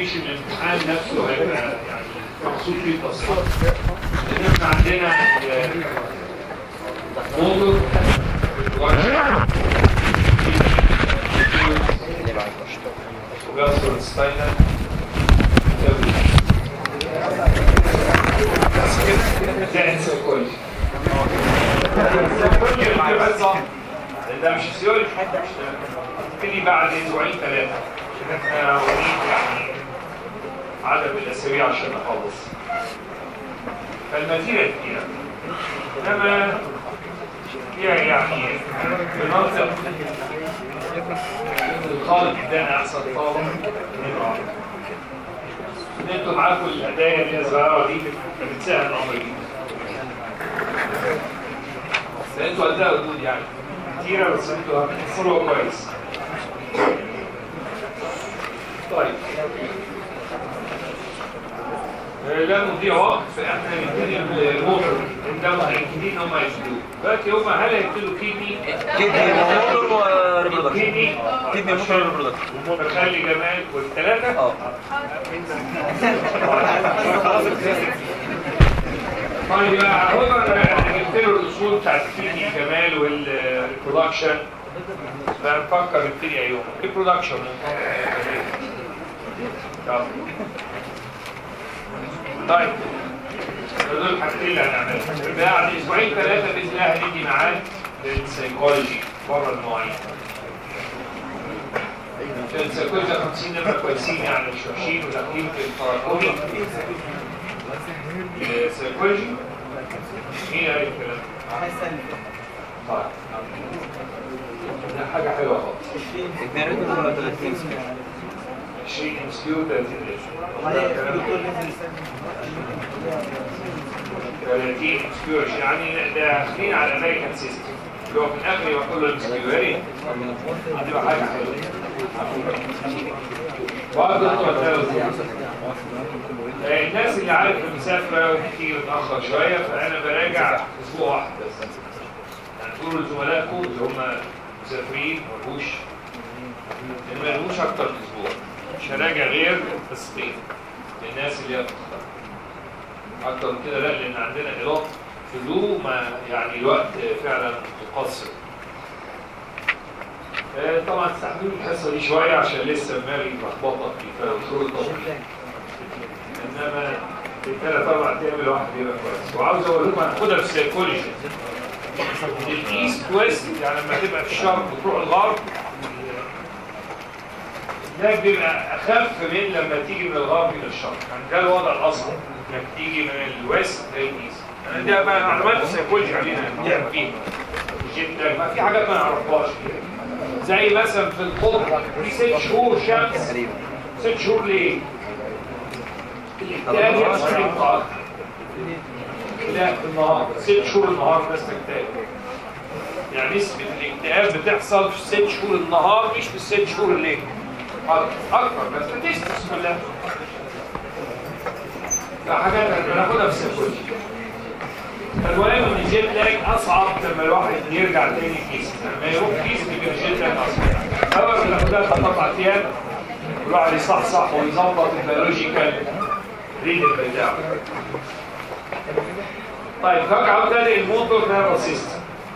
مش الامتحان نفسه هيبقى يعني مقصود فيه التصحيح لان احنا عندنا موتور وجاستر ستاينر بس كده ده انسى كويس كل المعلومات صح ده مش سيولوجي تبتدي بعد اسبوعين ثلاثه عشان احنا واخدين يعني عدد الاسابيع عشان نخلص فالماتيريال كتيره انما فيها يعني بننطق الخالق ادانا احسن طالب ان انتوا معاكم الهدايا اللي هي الصغيره دي بتسهل الامر جدا بس انتوا قدها ردود يعني كتيره بس انتوا هتحصلوا كويس طيب لا نضيع وقت فاحنا نبتدي بالموتور ده متاكدين هم هيبتدوا دلوقتي هم هل هيبتدوا كيدني كدني موتور وريبرودكشن كيدني كدني موتور وريبرودكشن خلي جمال والثلاثه اه طيب بقى هو انا جبت له الاصول بتاعت الكيدني الجمال والريبرودكشن فنفكر نبتدي ايهم ريبرودكشن طيب دول الحاجتين اللي هنعملهم بعد اسبوعين ثلاثه باذن الله هنيجي معاه للسيكولوجي بره المواعيد السيكولوجي 50 نبقى كويسين يعني مش وحشين وداخلين في التراكمي السيكولوجي مين قال الكلام؟ طيب ده حاجه حلوه خالص 20 ام اس كيو 30 30 ام اس كيو يعني داخلين على الامريكان سيستم اللي هو في الاخر يبقى كله ام اس كيو يا ريت هتبقى حاجه حلوه برضه انتوا هتلاقوا الناس اللي عارف المسافه بتيجي متاخر شويه فانا براجع اسبوع واحد بس يعني تقولوا لزملائكم اللي هم مسافرين ما لهوش ما لهوش اكتر من اسبوع مش هراجع غير قسطين للناس اللي هي بتختار اكتر من كده لا لان عندنا اضافه فلو ما يعني الوقت فعلا مقصر آه، طبعا استحملوا الحصه دي شويه عشان لسه دماغي ملخبطه في الشهور الطويله انما في ثلاث اربع ايام الواحد يبقى كويس وعاوز اقول لكم هناخدها في السيكولوجي الايست ويست يعني لما تبقى في الشرق وتروح الغرب ده بيبقى اخف من لما تيجي من الغرب الى الشرق يعني ده الوضع الاصلي انك تيجي من الويست للايست انا ده بقى معلومات السيكولوجي علينا نعمل فيها جدا ما في حاجات ما نعرفهاش زي مثلا في القطب في ست شهور شمس ست شهور ليه؟ الاكتئاب يحصل في النهار لا في النهار ست شهور النهار بس اكتئاب يعني نسبة الاكتئاب بتحصل في ست شهور النهار مش في الست شهور الليل اكتر بس بتستس كلها فحاجات بناخدها في السيكولوجي المهم ان الجيت لاج اصعب لما الواحد يرجع تاني كيس لما يروح كيس بيبقى الجيت لاج اصعب اول بناخدها ثلاث اربع ايام الواحد يصحصح ويظبط البيولوجيكال ريدنج بتاعه طيب نرجع تاني الموتور نيرفس سيستم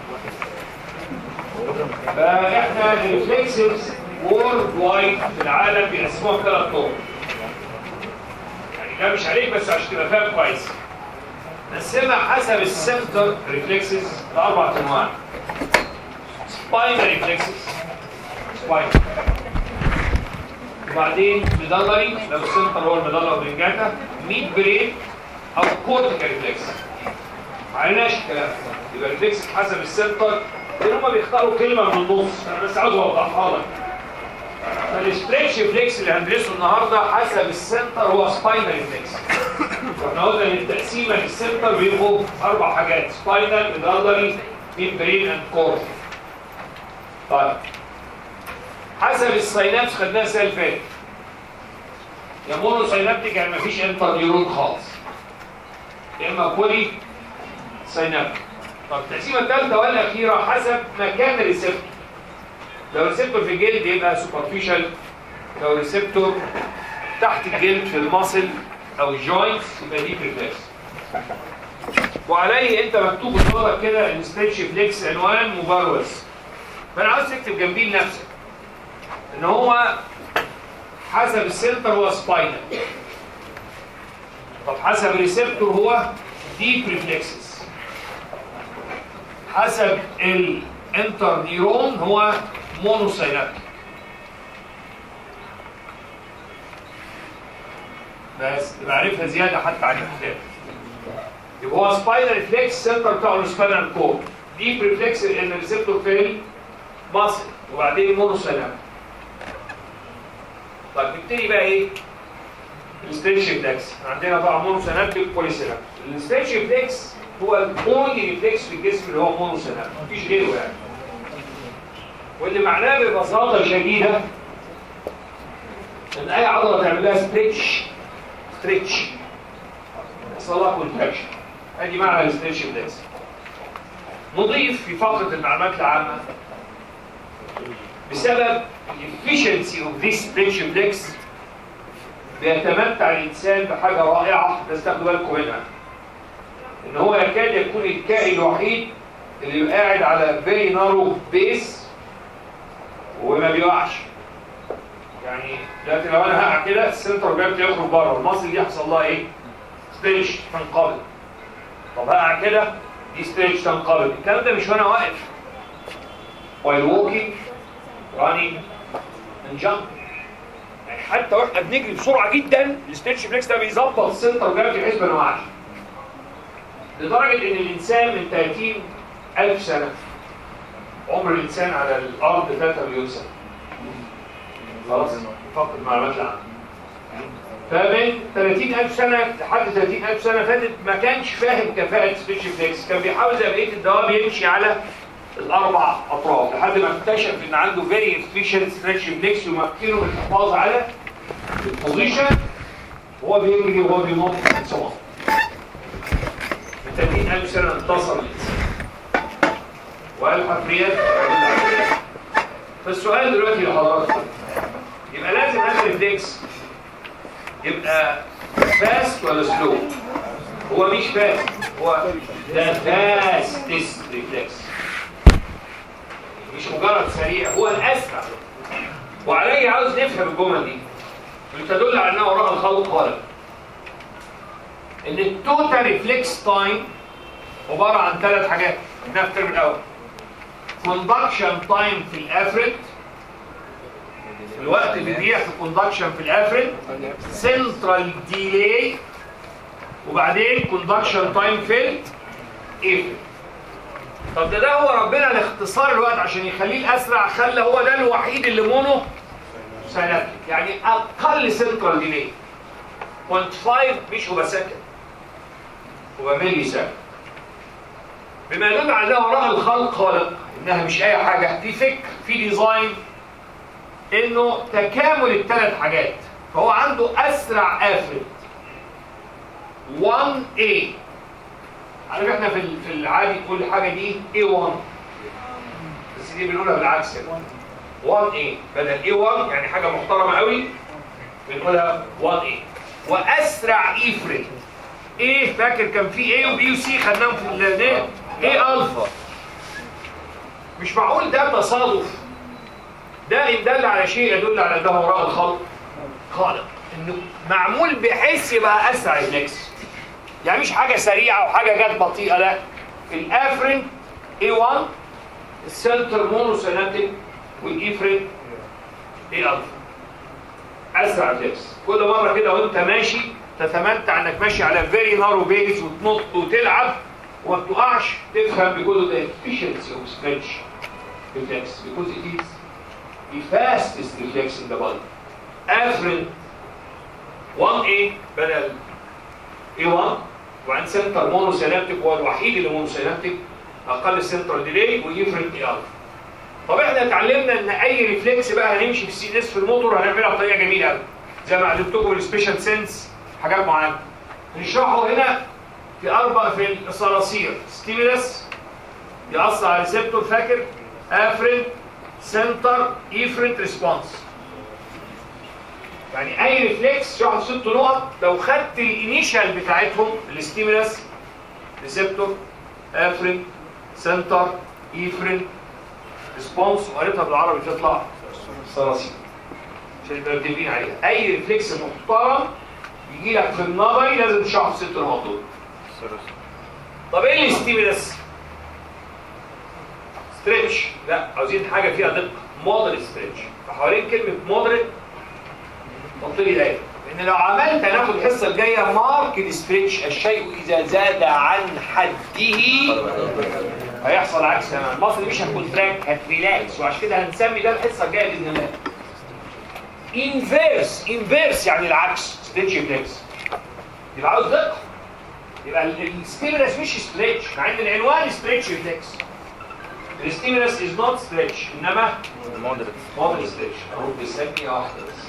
فاحنا الريفلكسز وورد وايد في العالم بيقسموها ثلاث طرق يعني ده مش عليك بس عشان تبقى فاهم كويس نقسمها حسب السنتر ريفلكسز لاربع انواع سباينال ريفلكسز سباينال وبعدين ميدالري لو السنتر هو الميدالر اوبلنجاتا ميد برين او كورتيكال ريفلكس ما عليناش الكلام يبقى الريفلكس حسب السنتر لان هم بيختاروا كلمه من النص انا بس عاوز اوضحها لك فالستريتش ريفلكس اللي هندرسه النهارده حسب السنتر هو سباينال ريفلكس احنا قلنا ان التقسيمه للسنتر بيبقوا اربع حاجات سباينال ميدالري ميد برين اند كورتيكال طيب حسب الساينابس خدناها السنه اللي فاتت يا مونو ساينابتيك يعني مفيش انتر نيورون خالص يا اما بولي ساينابتيك طب التقسيمه الثالثه والاخيره حسب مكان الريسبتور لو الريسبتور في الجلد يبقى سوبرفيشال لو الريسبتور تحت الجلد في الماسل او الجوينتس يبقى دي ريفلكس وعليه انت مكتوب قصادك كده الستريتش فليكس عنوان مبروز فانا عاوز تكتب جنبيه لنفسك ان هو حسب السنتر هو سباينال طب حسب الريسبتور هو ديب ريفلكسز حسب الانتر نيرون هو مونوسينابتيك بس تبقى عارفها زياده حتى عن الكتاب يبقى هو سباينال ريفلكس سنتر بتاعه السباينال كور ديب ريفلكس ان الريسبتور في المصل وبعدين مونوسينابتيك طيب نبتدي بقى ايه الستريتش ريفلكس عندنا طبعا مونوسينابتيك بوليسينابتيك الستريتش ريفلكس هو الاونلي ريفلكس في الجسم اللي هو مونوسينابتيك مفيش غيره يعني واللي معناه ببساطه شديده ان اي عضله تعمل لها ستريتش ستريتش يحصل لها كونتراكشن ادي معنى الستريتش ريفلكس نضيف في فقره المعلومات العامه بسبب الافشنسي اوف ذيس ستريتش ريفلكس بيتمتع الانسان بحاجه رائعه بس تاخدوا بالكم منها ان هو يكاد يكون الكائن الوحيد اللي يبقى قاعد على فيري نارو بيس وما بيقعش يعني دلوقتي لو انا هقع كده السنتر جابت يخرج بره المصل دي يحصل لها ايه؟ ستريتش تنقبض طب هقع كده دي ستريتش تنقبض الكلام ده مش وانا واقف while walking running and jumping يعني حتى واحنا بنجري بسرعه جدا الستيتش فليكس ده بيظبط السنتر جابت بحيث ما نوقعش لدرجه ان الانسان من 30 الف سنه عمر الانسان على الارض 3 مليون سنه خلاص فقط المعلومات العامه فمن 30000 سنه لحد 30000 سنه فاتت ما كانش فاهم كفاءه سبيتش فليكس كان بيحاول زي بقيه الدواب يمشي على الاربع اطراف لحد ما اكتشف ان عنده فيري افيشنت ستريتش فليكس ومكنه من الحفاظ على البوزيشن وهو بيجري وهو بينط سوا من 30000 سنه انتصر الانسان والحفريات فالسؤال دلوقتي لحضراتكم يبقى لازم هذا الريفلكس يبقى فاست ولا سلو هو مش فاست هو ده فاستست ريفلكس مش مجرد سريع هو الاسرع وعليه عاوز نفهم الجمل دي بتدل على انه وراء الخلق خالق ان التوتال ريفلكس تايم عباره عن ثلاث حاجات قلناها في الترم الاول كوندكشن تايم في الافرد الوقت اللي بيضيع في الكوندكشن في الافرد سنترال ديلي وبعدين كوندكشن تايم في الافرد طب ده ده هو ربنا لاختصار الوقت عشان يخليه الاسرع خلى هو ده الوحيد اللي مونو سينابتيك يعني اقل سنترال ديلي 0.5 مش هو سكند هو ملي سكند بما يدل على انه وراء الخلق خالق انها مش اي حاجه في فكر في ديزاين انه تكامل الثلاث حاجات فهو عنده اسرع افرد 1A عارف احنا في ال- في العادي كل حاجه دي A1 بس دي بنقولها بالعكس كده 1A بدل A1 يعني حاجه محترمه قوي بنقولها 1A واسرع افرد ايه فاكر كان في A وبي وسي خدناهم في ال A الفا مش معقول ده تصادف ده ان دل على شيء يدل على انه وراء الخلق خالق انه معمول بحيث يبقى اسرع ريفلكس يعني مش حاجه سريعه وحاجه جت بطيئه لا الافرين A1 السنتر مونوسيناتيك والإفرين A الفا اسرع ريفلكس كل مره كده وانت ماشي تتمتع انك ماشي على فيري نارو بيز وتنط وتلعب وما بتقعش تفهم بيقولوا ده efficiency of stretch reflex because it is the fastest reflex in the body. Afrin 1A بدل A1 وعند سنتر مونوسينابتيك هو الوحيد اللي مونوسينابتيك اقل سنتر ديلي ويفرق A الفا. طب احنا اتعلمنا ان اي ريفلكس بقى هنمشي في السي اس في الموتور هنعملها بطريقه جميله قوي زي ما علمتكم السبيشال سنس حاجات معينه نشرحه هنا في اربع في الصراصير ستيمولس يأثر على ريسبتور فاكر افرين سنتر ايفرنت ريسبونس يعني اي ريفلكس يقعد ست نقط لو خدت الانيشال بتاعتهم الاستيمولاس ريسبتور افرين سنتر ايفرين ريسبونس وقريتها بالعربي تطلع صراصير عشان نبقى متفقين عليها اي ريفلكس محترم يجي لك في النظري لازم تشرحه في ست نقط دول طب ايه الاستيمولاس ستريتش لا عاوزين حاجه فيها دقه مودريت ستريتش فحوالين كلمه مودريت حط لي دايره لان لو عملت هناخد الحصه الجايه ماركت ستريتش الشيء اذا زاد عن حده هيحصل عكس تماما مصر مش هتكونتراكت هتريلاكس وعشان كده هنسمي ده الحصه الجايه باذن الله انفيرس انفيرس يعني العكس ستريتش ريفلكس يبقى عاوز دقه يبقى الستيمولس مش ستريتش مع ان العنوان ستريتش ريفلكس الستيمولس از نوت ستريتش انما مودريت موديل ستريتش اهو بيسمي واحده بس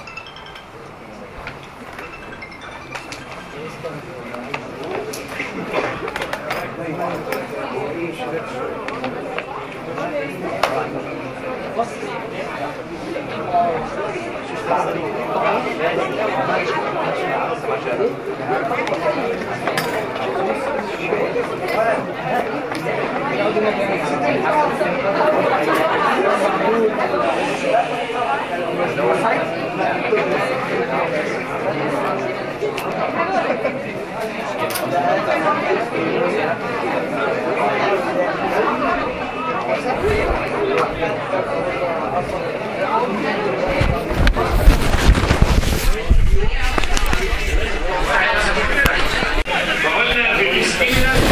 فقلنا في الستيمولس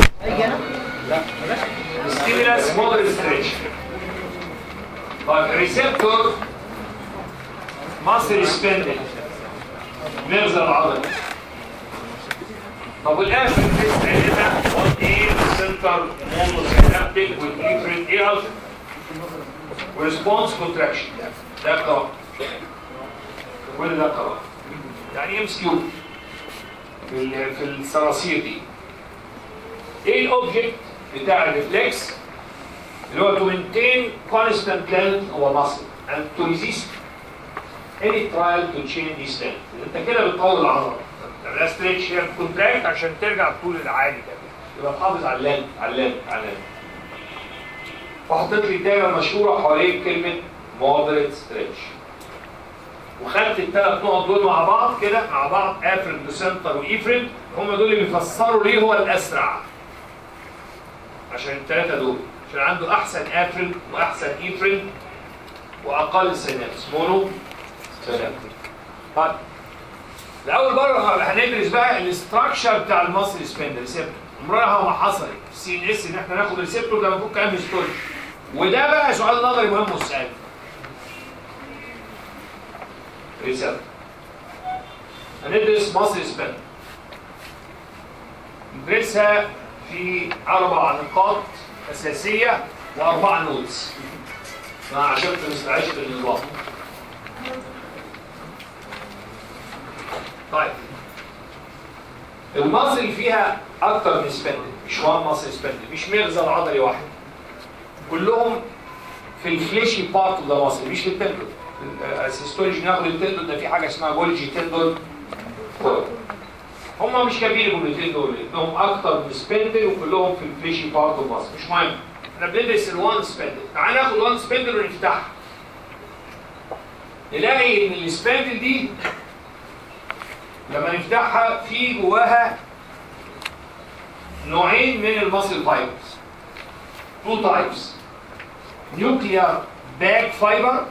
الستيمولس موديل ستريتش طيب ريسبتور مصر سبندل مغزى العضلي طب والاخر التست عندنا وات ايه السنتر مونو سينابتيك والديفرنت ايه الفا وريسبونس كونتراكشن ده قراءة كل ده قراءة يعني ام كيو في ال- في الصراصير دي ايه الاوبجكت بتاع الريفلكس اللي هو to maintain constant length of a muscle and to resist any trial to change this length انت كده بتطول العضله تعملها ستريتش هي كونتراكت عشان ترجع الطول العادي ده يبقى تحافظ على اللينث على اللينث على اللينث وحطيت لي دايره مشهوره حوالين كلمه moderate stretch وخدت الثلاث نقط دول مع بعض كده مع بعض افرد وسنتر وايفرد هم دول اللي بيفسروا ليه هو الاسرع عشان الثلاثه دول عشان عنده احسن افرد واحسن ايفرد واقل سينابس مونو سينابس طيب لاول مره هندرس بقى الاستراكشر بتاع المصري سبند ريسبتور عمرها ما حصلت في السي ان اس ان احنا ناخد ريسبتور ده المفروض كان ستوري وده بقى سؤال نظري مهم والسؤال ريسبتور هندرس مصري سبند ندرسها في اربع نقاط اساسيه واربع نوتس عشان ما نستعيش النظام طيب المصل اللي فيها اكتر من سبندل مش وان مصل سبندل مش مغزى عضلي واحد كلهم في الفليشي بارت اوف ذا مصل مش في التندون السيستولوجي ناخد التندون ده في حاجه اسمها جولجي تندون هم مش كبير الجملتين دول لانهم اكتر من سبندل وكلهم في الفليشي بارت اوف مصل مش مهم احنا بندرس الوان سبندل تعال ناخد وان سبندل ونفتحها نلاقي ان السبندل دي لما نفتحها في جواها نوعين من الماسل فايبرز تو تايبس نيوكليار باك فايبر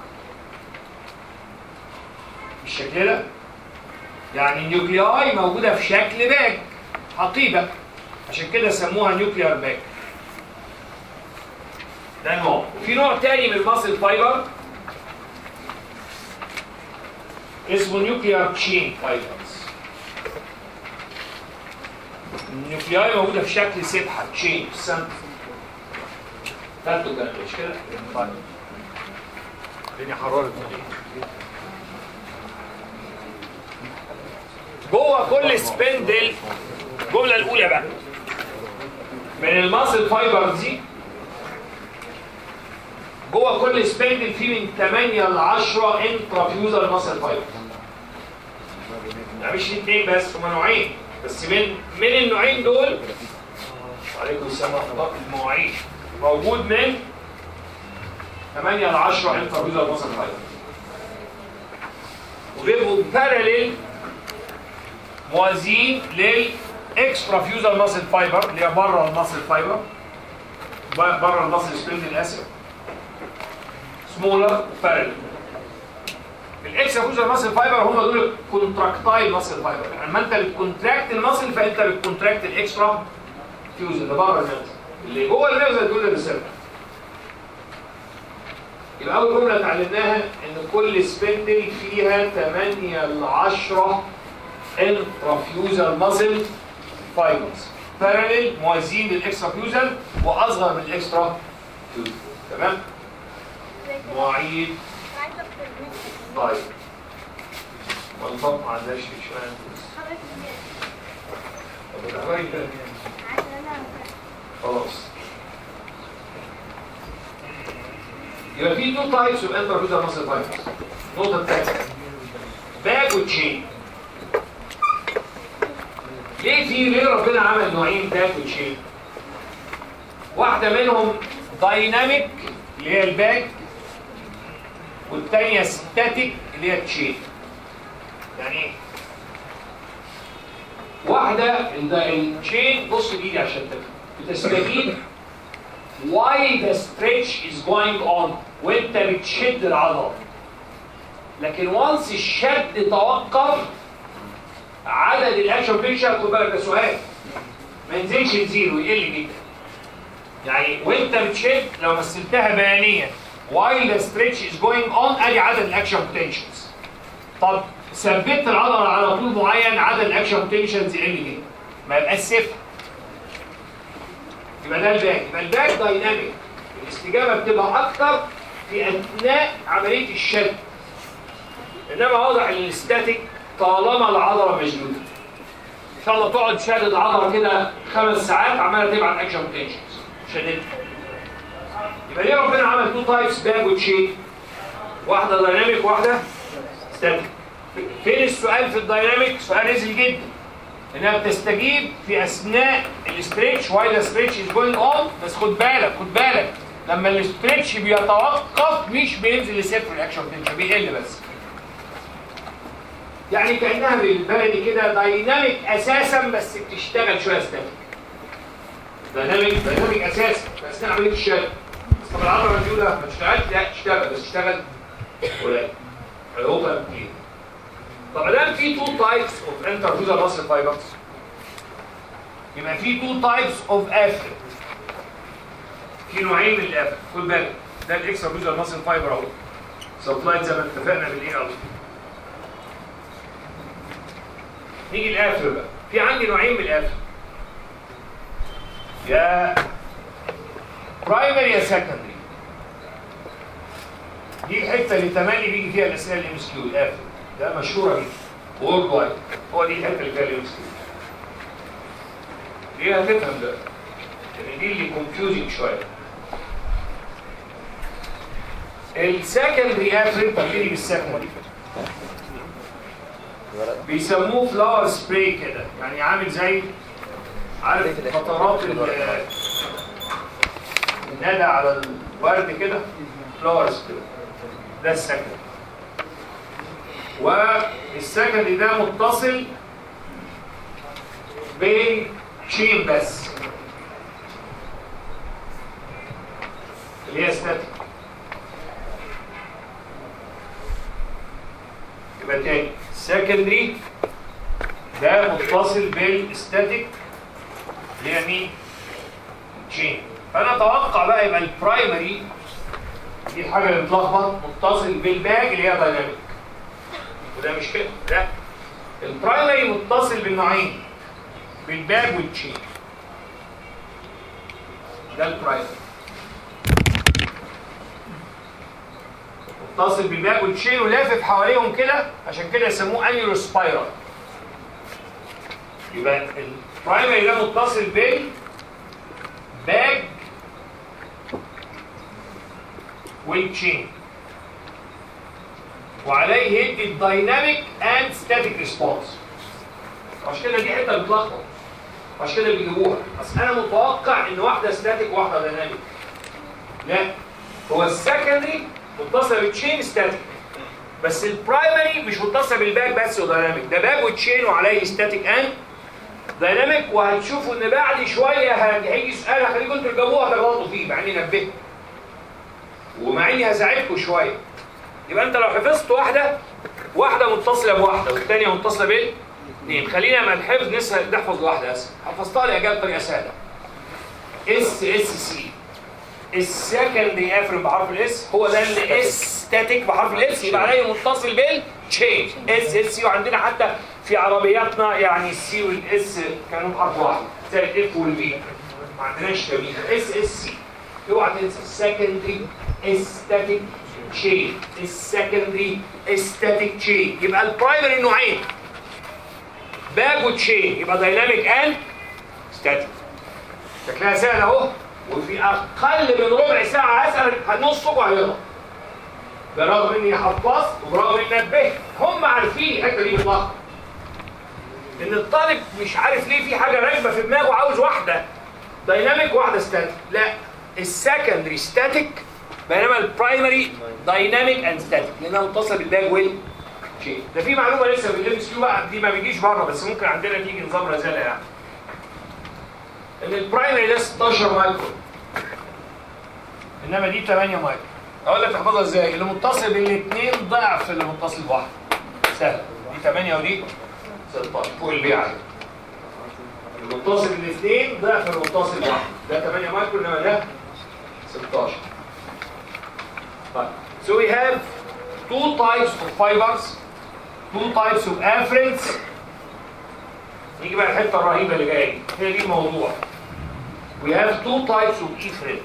بالشكل ده يعني النيوكلياي موجوده في شكل باك حقيبه عشان كده سموها نيوكليار باك ده نوع وفي نوع تاني من الماسل فايبر اسمه نيوكليار تشين فايبرز النيوكلياي موجوده في شكل سبحه تشين في السنتر تاخدوا ده مش كده؟ طيب الدنيا حرارة جوه كل سبندل الجمله الاولى بقى من الماسل فايبرز دي جوه كل سبندل فيه من 8 ل 10 انترافيوزر ماسل فايبرز يعني مش اثنين بس هما نوعين بس من من النوعين دول وعليكم السلام ورحمه الله المواعيد موجود من 8 ل 10 انترفيوزر مصر فايبر وبيبقوا باراليل موازين للاكسترا فيوزر ماسل فايبر اللي هي بره الماسل فايبر بره الماسل سبرينج اسف سمولر باراليل الاكسترا فيوزر ماسل فايبر هم دول الكونتراكتايل ماسل فايبر يعني لما انت بتكونتراكت الماسل فانت بتكونتراكت الاكسترا فيوزر اللي بره الماسل اللي جوه الماسل دول الريسبتور يبقى اول جمله اتعلمناها ان كل سبندل فيها 8 ل 10 انترافيوزر ماسل فايبرز باراليل موازين للاكسترا فيوزر واصغر من الاكسترا فيوزر تمام مواعيد طيب والله ما عندهاش اشمعنى طب الأوائل ده خلاص يبقى في تو تايبس اوف انترفيوزر ماسل فايبرز النقطه الثانيه باك وتشين ليه في ليه ربنا عمل نوعين باك وتشين واحده منهم دايناميك اللي هي الباك والثانيه ستاتيك اللي هي التشين يعني ايه واحده التشين بص بايدي عشان تفهم بتستجيب why the stretch is going on وانت بتشد العضله لكن وانس الشد توقف عدد الاكشن بيكشر خد بالك ده سؤال ما ينزلش لزيرو يقل جدا يعني وانت بتشد لو مثلتها بيانيا while the stretch is going on ادي عدد الاكشن بوتنشلز طب ثبت العضله على طول معين عدد الاكشن بوتنشلز يقل جدا ما يبقاش صفر يبقى ده الباك يبقى الباك دايناميك الاستجابه بتبقى اكتر في اثناء عمليه الشد انما واضح ان الاستاتيك طالما العضله مشدوده ان شاء الله تقعد شادد العضله كده خمس ساعات عماله تبعت اكشن بوتنشلز شددت يبقى ليه ربنا عمل تو تايبس باك وتشين واحده دايناميك واحده ستاتيك فين السؤال في الدايناميك سؤال رزل جدا انها بتستجيب في اثناء الاستريتش وايل ستريتش از جوينج اون بس خد بالك خد بالك لما الاستريتش بيتوقف مش بينزل لصفر الاكشن بوتنشال بيقل بس يعني كانها بالبلدي كده دايناميك اساسا بس بتشتغل شويه ستاتيك دايناميك دايناميك اساسا بس اثناء عمليه الشد بس طب العضله الرجوله ما تشتغلش لا تشتغل بس تشتغل قليل عيوبها كتير طب دام في تو تايبس اوف انترفيوزر ماسل فايبرز يبقى في تو تايبس اوف افرد في نوعين من الافرد خد بالك ده الاكسترافيوزر ماسل فايبر اهو سبلايد زي ما اتفقنا بالايه اهو نيجي الافرد بقى في عندي نوعين من الافرد يا برايمري يا سكندري دي الحته اللي تملي بيجي فيها الاسئله الام اس كيو الافرد ده مشهورة جدا وورد وايد هو دي الحته اللي فيها الام دي هتفهم ده لان دي اللي كونفيوزنج شويه السكندري افريد ببتدي بالسكندري بيسموه فلاور سبراي كده يعني عامل زي عارف فترات ال- الندى على الورد كده فلاور سبراي ده السكندري والسكندري ده متصل بين شين بس اللي هي ستاتيك يبقى تاني السكندري ده متصل بالستاتيك اللي هي مين؟ شين فانا اتوقع بقى يبقى البرايمري دي الحاجه اللي بتلخبط متصل بالباج اللي هي دايناميك وده مش كده لا البرايمري متصل بالنوعين بالباب والتشين ده البرايمري متصل بالباب والتشين ولافف حواليهم كده عشان كده يسموه انيولو سبايرال يبقى البرايمري ده متصل بال باج والتشين وعليه يدي الدايناميك اند ستاتيك ريسبونس عشان كده دي حته بتلخبط عشان كده بيجيبوها اصل انا متوقع ان واحده ستاتيك وواحده دايناميك لا هو السكندري متصل بالتشين ستاتيك بس البرايمري مش متصل بالباك بس ودايناميك ده باك وتشين وعليه ستاتيك اند دايناميك وهتشوفوا ان بعد شويه هيجي سؤال هخليكم انتوا تجاوبوها هتغلطوا فيه مع اني نبهت ومع اني هساعدكم شويه يبقى انت لو حفظت واحده واحده متصله بواحده والثانيه متصله بالاثنين خلينا مع الحفظ نسهل نحفظ واحده اسهل حفظتها لي اجابه بطريقه سهله اس اس سي السكندري افرم بحرف الاس هو ده اللي اس ستاتيك بحرف الاس يبقى عليه متصل بالتشين اس اس سي وعندنا حتى في عربياتنا يعني السي والاس كانوا بحرف واحد زي الاف والبي ما عندناش تمييز اس اس سي اوعى تنسى السكندري ستاتيك تشين السكندري ستاتيك تشين يبقى البرايمري نوعين باك وتشين يبقى دايناميك اند ستاتيك شكلها سهل اهو وفي اقل من ربع ساعه هسال نصه وهيغلط برغم اني حفظت وبرغم اني نبهت هم عارفين الحته دي بالظبط ان الطالب مش عارف ليه في حاجه راكبه في دماغه عاوز واحده دايناميك وواحده ستاتيك لا السكندري ستاتيك بينما البرايمري دايناميك اند ستاتيك لانها متصله بالباك ويل شيء ده في معلومه لسه في الام اس كيو بقى دي ما بيجيش بره بس ممكن عندنا تيجي نظام رزاله يعني ان البرايمري ده 16 مايكرو انما دي 8 مايكرو اقول لك تحفظها ازاي اللي متصل بالاثنين ضعف اللي متصل بواحد سهل دي 8 ودي 16 فوق البيع عليه المتصل بالاثنين ضعف المتصل بواحد ده 8 مايكرو انما ده 16 طيب so we have two types of fibers two types of afferents نيجي بقى الحته الرهيبه اللي جايه دي هي دي الموضوع we have two types of efferent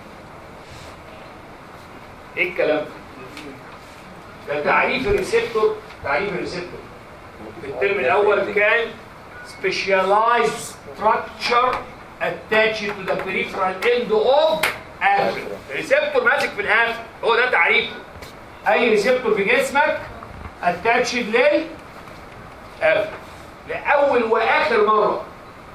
ايه الكلام ده؟ ده تعريف الريسبتور تعريف الريسبتور في الترم الاول كان specialized structure attached to the peripheral end of afferent الريسبتور ماسك في الافرنت هو ده تعريفه اي ريسبتور في جسمك attached لل afferent لاول واخر مره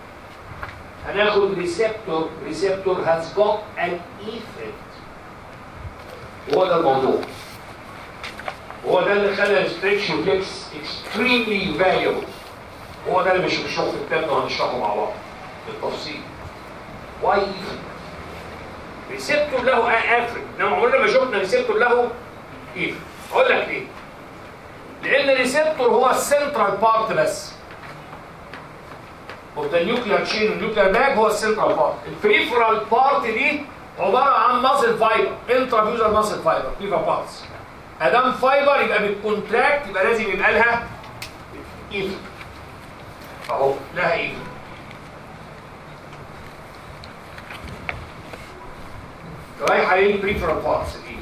هناخد ريسبتور ريسبتور هاز جوت ان efferent هو ده الموضوع هو ده اللي خلى الستريكشن فليكس extremely valuable هو ده اللي مش بنشوفه في الكتاب وهنشرحه مع بعض بالتفصيل واي ريسبتور له افريك انما عمرنا ما شفنا ريسبتور له ايف اقول لك ليه لان الريسبتور هو السنترال بارت بس اوف ذا نيوكلير تشين والنيوكلير باج هو السنترال بارت البريفرال بارت دي عباره عن ماسل فايبر انترافيوزر ماسل فايبر بريفا بارتس ادام فايبر يبقى بتكونتراكت يبقى لازم يبقى لها ايف اهو لها ايف رايحه للبريفرال بارتس دي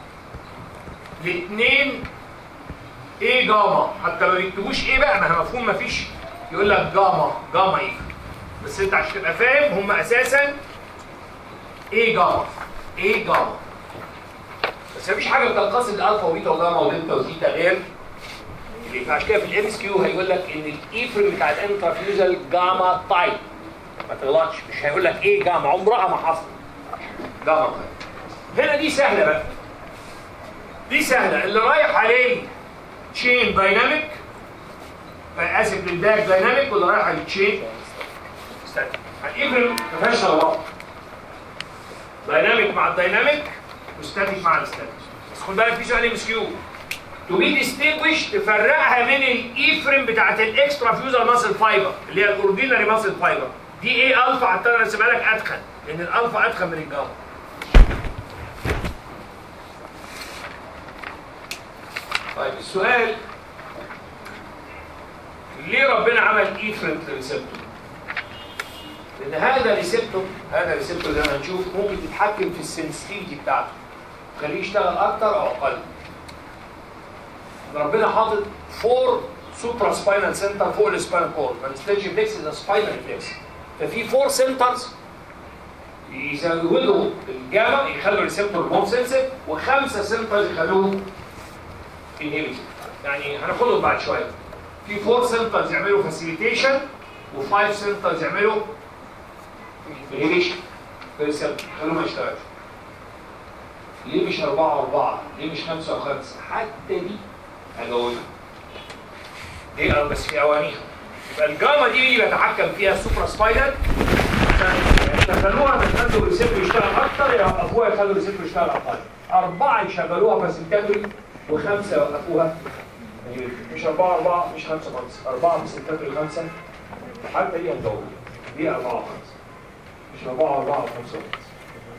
الاثنين ايه جاما حتى ما بيكتبوش ايه بقى ما هو مفهوم مفيش يقول لك جاما جاما ايه بس انت عشان تبقى فاهم هم اساسا ايه جاما ايه جاما بس مفيش حاجه بتنقسم لالفا وبيتا وجاما ودلتا وزيتا غير اللي عشان كده في الام اس كيو هيقول لك ان الايفرين بتاع الانترفيوزال جاما تايب ما تغلطش مش هيقول لك ايه جاما عمرها ما حصل جاما تايب هنا دي سهله بقى دي سهله اللي رايح عليه تشين دايناميك اسف للباك دايناميك واللي رايح على التشين ستاتيك الابرم ما فيهاش غلط دايناميك مع الدايناميك وستاتيك مع الستاتيك بس خد بالك في سؤال ام اس كيو تو بي ديستنجوش تفرقها من الايفرم بتاعت الاكسترا فيوزر ماسل فايبر اللي هي الاوردينري ماسل فايبر دي ايه الفا حتى انا رسمها لك ادخن لان الالفا ادخن من الجاما طيب السؤال ليه ربنا عمل ايفرنت ريسبتور؟ لان هذا ريسبتور هذا ريسبتور زي ما هنشوف ممكن تتحكم في السنسيتيفيتي بتاعته تخليه يشتغل اكتر او اقل ربنا حاطط فور سوبرا سباينال سنتر فوق السباينال كورد فالستيج فليكس از سباينال فليكس ففي فور سنترز يزودوا الجاما يخلوا الريسبتور مور سنسيف وخمسه سنترز يخلوه انهبيتور يعني هناخدهم بعد شويه في 4 سنترز يعملوا فاسيليتيشن و5 سنترز يعملوا انهبيشن في السنتر خلوه ما يشتغلش ليه مش 4 4 ليه مش 5 و5 حتى دي هجاوبها دي أو بس في اوانيها يبقى الجاما دي اللي بيتحكم فيها السوبرا سباينال يشغلوها تخلوا الريسيبتور يشتغل اكتر يوقفوها يخلوا الريسيبتور يشتغل اقل اربعه يشغلوها فاسيلتاتوري وخمسه يوقفوها مش أربعة أربعة مش خمسة خمسة أربعة فاسيلتاتوري خمسة حتى دي هنزود دي أربعة وخمسة مش أربعة أربعة وخمسة وخمسة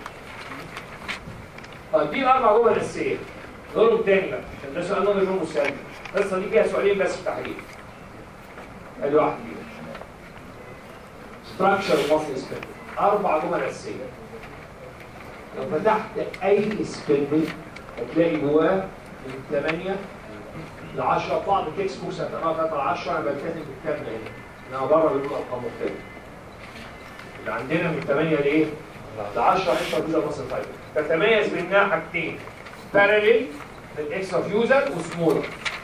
طيب دي الأربع جمل الأساسية دورهم تاني بقى عشان ده سؤال نظري جمله مستعد القصة دي فيها سؤالين بس في التحليل ادي واحد فيهم structure muscle spindle أربع جمل أساسية لو فتحت أي سبندل هتلاقي جواه من 8 ل 10 بعض التكست بوكس هتقراها 3 ل 10 انا بكتب الكلام ده هنا انما بره بيقول ارقام مختلفه اللي عندنا من 8 لايه؟ ل 10 اكسترا فيوزر مصر فايبر تتميز بانها حاجتين باراليل للاكسترا فيوزر وسمولر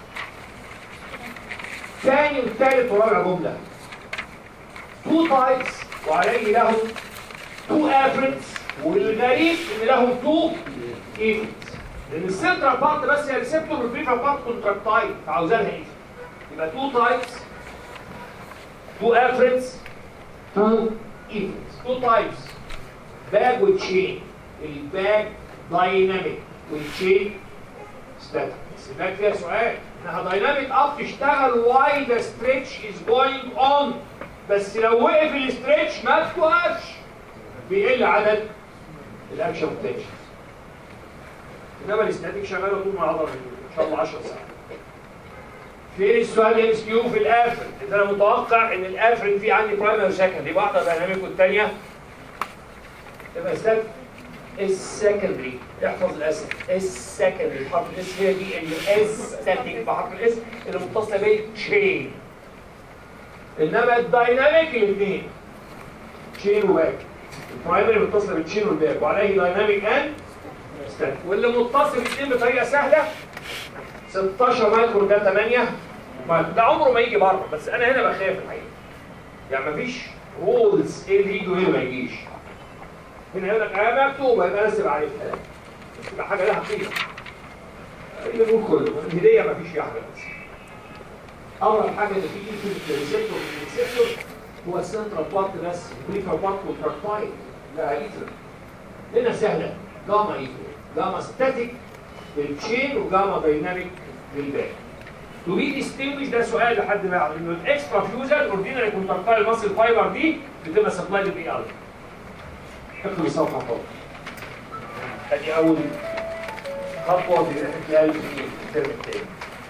ثاني وثالث ورابع جمله تو تايبس وعليه لهم تو افرنتس والغريب ان لهم تو ايفنتس لان السنترال بارت بس هي ريسبتور والبريفرال بارت كونتراكتايل فعاوزاها ايه يبقى تو تايبس تو افرنتس تو ايفنتس تو تايبس باج وتشين الباج دايناميك والتشين ستاتيك بس الباج فيها سؤال انها دايناميك اب تشتغل واي ذا ستريتش از جوينج اون بس لو وقف الاستريتش ما توقفش بيقل عدد الاكشن بوتنشال انما الاستاتيك شغاله طول ما العضله ان شاء الله 10 ساعات فين السؤال ام اس كيو في الافر اذا انا متوقع ان الافر في عندي برايمري وسكندري واحده دايناميك والثانيه تبقى ستات السكندري احفظ الاس السكندري حرف الاس هي دي الاس ستاتيك بحرف الاس اللي متصله بالتشين انما الدايناميك الاثنين تشين وباك البرايمري متصله بالتشين والباك وعليه دايناميك اند ستاتيك واللي متصل الاثنين بطريقه سهله 16 مايكرو ده 8 مايكرو ده عمره ما يجي بره بس انا هنا بخاف الحقيقه يعني مفيش رولز ايه اللي يجي وايه اللي ما يجيش هنا يقول لك اه مكتوبه يبقى رسم عليه الكلام بس تبقى حاجه لها قيمه اللي بيقول كله الهديه مفيش فيها حاجه بس اول حاجه اللي تيجي في الريسبتور الريسبتور هو السنترال بارت بس البريفرال بارت والتراكتايل لا ايثر هنا سهله جاما ايثر جاما ستاتيك للتشين وجاما دايناميك للباك تو بي ديستنجوش ده سؤال لحد ما يعرف انه الاكسترا فيوزر اوردينري كونتراكتايل ماسل فايبر دي بتبقى سبلايد باي ار اكتب الصفحه فوق ادي اول خطوه في الاحتلال في الترم الثاني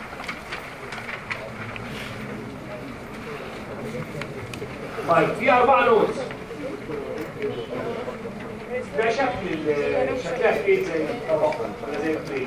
طيب في اربع نوتس ده شكل ال- شكلها ايه زي الطبق ولا زي البيت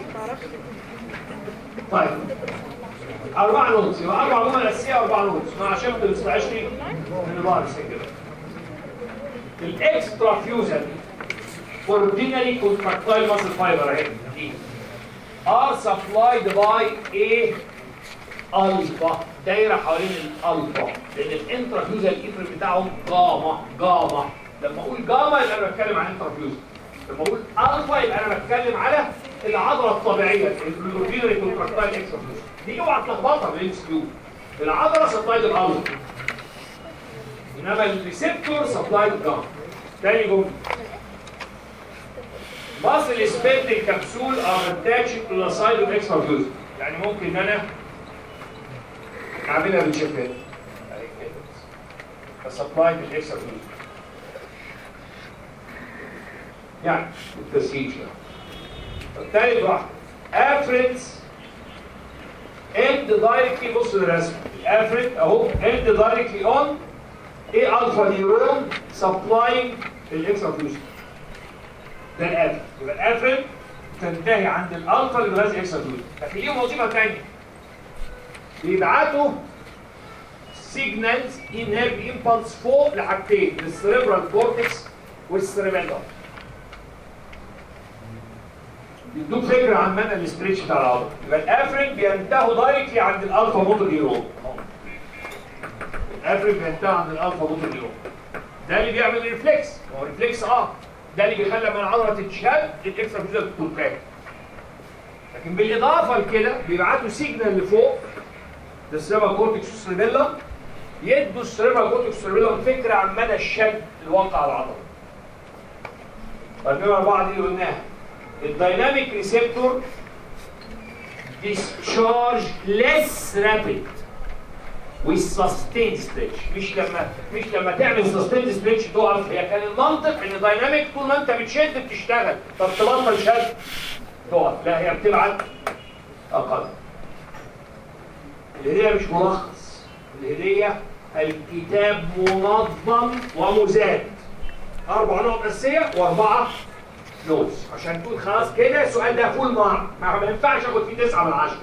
طيب اربع نوتس يبقى اربع جمل اساسيه اربع نوتس مع شكل ال 16 من بعض كده الاكسترا فيوزر ordinary contractile muscle fiber اهي دي are supplied by a الفا دايره حوالين الالفا لان الانترا فيوزر الايثر بتاعهم جاما جاما لما اقول جاما يبقى انا بتكلم عن انترا فيوزر لما اقول الفا يبقى انا بتكلم على العضله الطبيعيه الاوردينري كونتراكتايل اكسترا فيوزر دي اوعى تلخبطها بالانس كيو العضله سبلايد الالفا انما الريسبتور سبلايد جاما تاني جمله ماسل سبيند الكبسول ار اتاتشد تو ذا سايد اوف اكسترا فيوزر يعني ممكن ان انا اعملها بالشفات فسبلاي بالاكسترا فيوزر يعني التسهيل الثالث واحد افرنس اند دايركتلي بص للرسم الافرنت اهو اند دايركتلي اون ايه الفا نيورون سبلاينج الاكسترا فيوزر ده الافرنت يبقى الافرنت تنتهي عند الالفا اللي بغاز اكسترا فيوزر لكن ليهم وظيفه ثانيه بيبعتوا سيجنالز انرج امبلس فوق لحاجتين للسريبرال كورتكس والسريبيلم يدوك فكره عن مدى الاستريتش بتاع العضله يبقى الافرنج بينتهوا دايركتلي عند الالفا موتور نيورون الافرين بينتهي عند الالفا موتور نيورون ده اللي بيعمل ريفلكس هو ريفلكس اه ده اللي بيخلي لما العضله تتشد الاكسترا فيوزال تكونتراكت لكن بالاضافه لكده بيبعتوا سيجنال لفوق ده السيرفا كورتكس والسيربيلا يدوا السيرفا كورتكس والسيربيلا فكره عن مدى الشد الواقع على العضله طيب نمرة أربعة دي قلناها الدايناميك ريسبتور discharge less rapid with sustained stretch مش لما مش لما تعمل sustained stretch تقف هي كان المنطق ان دايناميك طول ما انت بتشد بتشتغل طب تبطل شد تقف لا هي بتبعت اقل الهدية مش ملخص الهدية الكتاب منظم ومزاد أربع نقط أساسية وأربعة نوتس عشان تقول خلاص كده السؤال ده فول مارك ما ما ينفعش آخد فيه تسعة من عشرة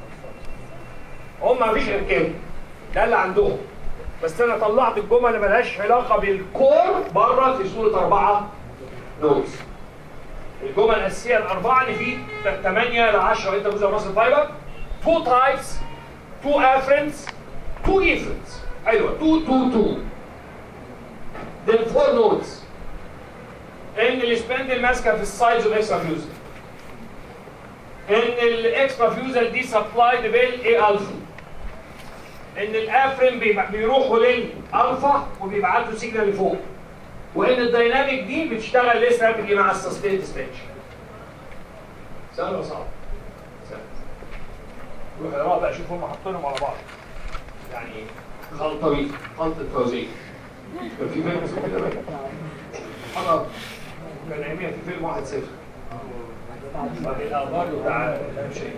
هم مفيش غير كده ده اللي عندهم بس أنا طلعت الجمل اللي ملهاش علاقة بالكور بره في صورة أربعة نوتس الجمل الأساسية الأربعة اللي فيه 8 ل 10 أنت جزء راس الفايبر تو تايبس تو افرنس تو ايفرنس ايوه تو تو تو then four nodes ان السبندل ماسكه في السايدز والاكسترا فيوزل ان الاكسترا فيوزل دي سبلايد بالاي الفا ان الافرين بيبع- بيروحوا للالفا وبيبعتوا سيجنال لفوق وان الدايناميك دي بتشتغل لسه رابيدلي مع السستيند ستيتش سهل ولا صعب؟ سهل روح اقرا بقى شوف هم حاطينهم على بعض يعني خلطه بيه خلطه فوزيه كان في فيلم اسمه كده بقى حضر كان اياميها في فيلم واحد صفر بعد الاخبار بتاع شيء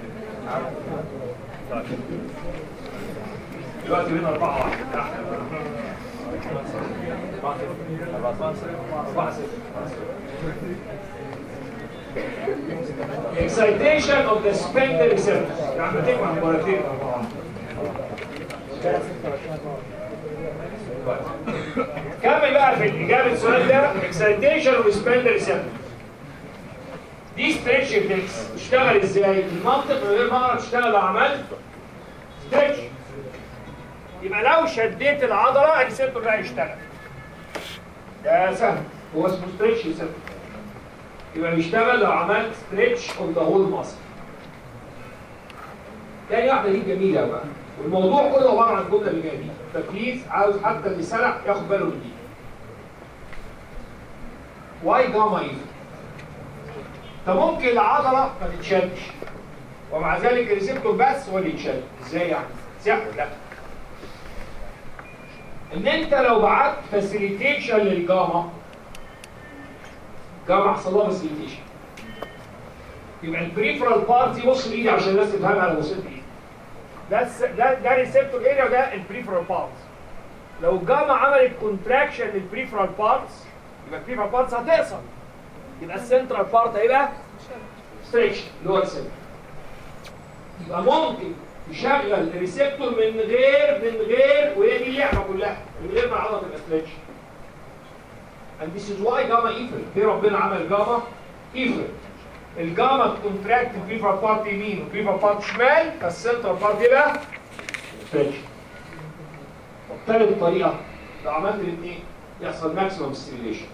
دلوقتي بين أربعة واحد تحت أربعة صفر Excitation of the spindle receptors يعني بتجمع مرتين أربعة كمل بقى في إجابة السؤال ده excitation of spindle receptors دي ستريتش ريفلكس تشتغل ازاي؟ المنطق من غير ما اعرف تشتغل لو عملت ستريتش يبقى لو شديت العضله الريسبتور ده هيشتغل ده سهل هو اسمه ستريتش ريسبتور يبقى بيشتغل لو عملت ستريتش اوف ذا هول ماسل تاني واحده دي جميله بقى والموضوع كله عباره عن الجمله اللي جايه دي تكليف عاوز حتى اللي سرح ياخد باله من دي واي جاما ايفل فممكن العضله ما تتشدش ومع ذلك الريسبتور بس هو اللي يتشد ازاي يعني؟ سحر لا ان انت لو بعت فاسيليتيشن للجاما جاما حصل لها فاسيليتيشن يبقى البريفرال بارتي بص لايدي عشان الناس تفهمها انا وصلت ايه ده الس- ده ده ريسبتور اريا وده البريفرال بارتس لو جاما عملت كونتراكشن للبريفرال بارتس يبقى البريفرال بارتس هتقصر يبقى السنترال بارت هيبقى ستريتش اللي هو السنتر يبقى ممكن تشغل الريسبتور من غير من غير وهي دي اللعبه كلها من غير ما العضله تبقى ستريتش and this is why جاما ايفل ليه ربنا عمل جاما ايفل الجاما كونتراكت البريفرال بارت يمين والبريفرال بارت شمال فالسنترال بارت يبقى ستريتش وبالتالي الطريقه لو عملت الاثنين يحصل ماكسيمم ستيميليشن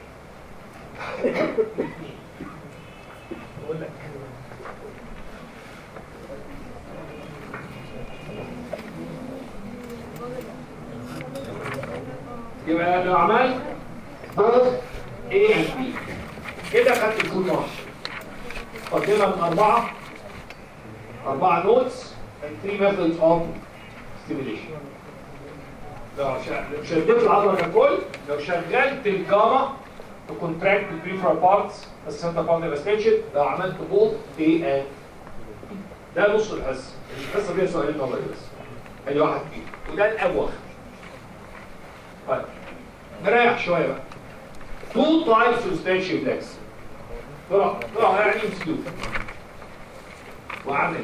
اقول لك يبقى لو عملت both A and B كده خدت الفول مارك قدمنا من أربعة أربعة نوتس and three methods of stimulation لو ش- لو شديت العضلة ككل لو شغلت الجاما to contract the peripheral parts السنتر بارت يبقى ستيتشد لو عملت both A and B ده نص الحصة الحصة فيها سؤالين نظري بس ادي واحد فيه وده الأبوخ طيب نريح شوية بقى two types of stretch reflex بسرعة بسرعة يعني مسدود وعملي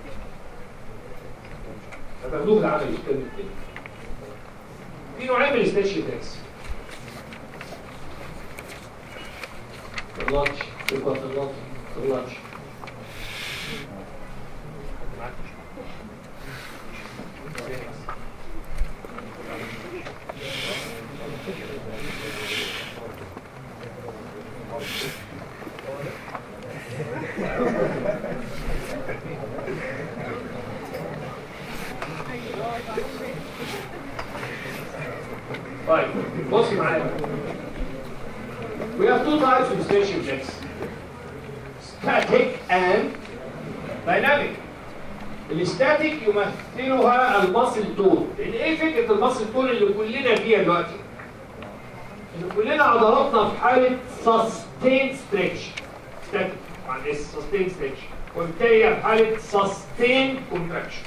هتاخدوه في العملي مش كده كده. في نوعين من الستretch reflex طلعتش تبقى طلعتش طلعتش We have two types of stretch reflex. Static and dynamic. الستاتيك يمثلها المصل تون لان ايه فكره المصل تون اللي كلنا فيها دلوقتي ان كلنا عضلاتنا في حاله سستين ستريتش ستاتيك معلش سستين ستريتش وبالتالي هي في حاله سستين كونتراكشن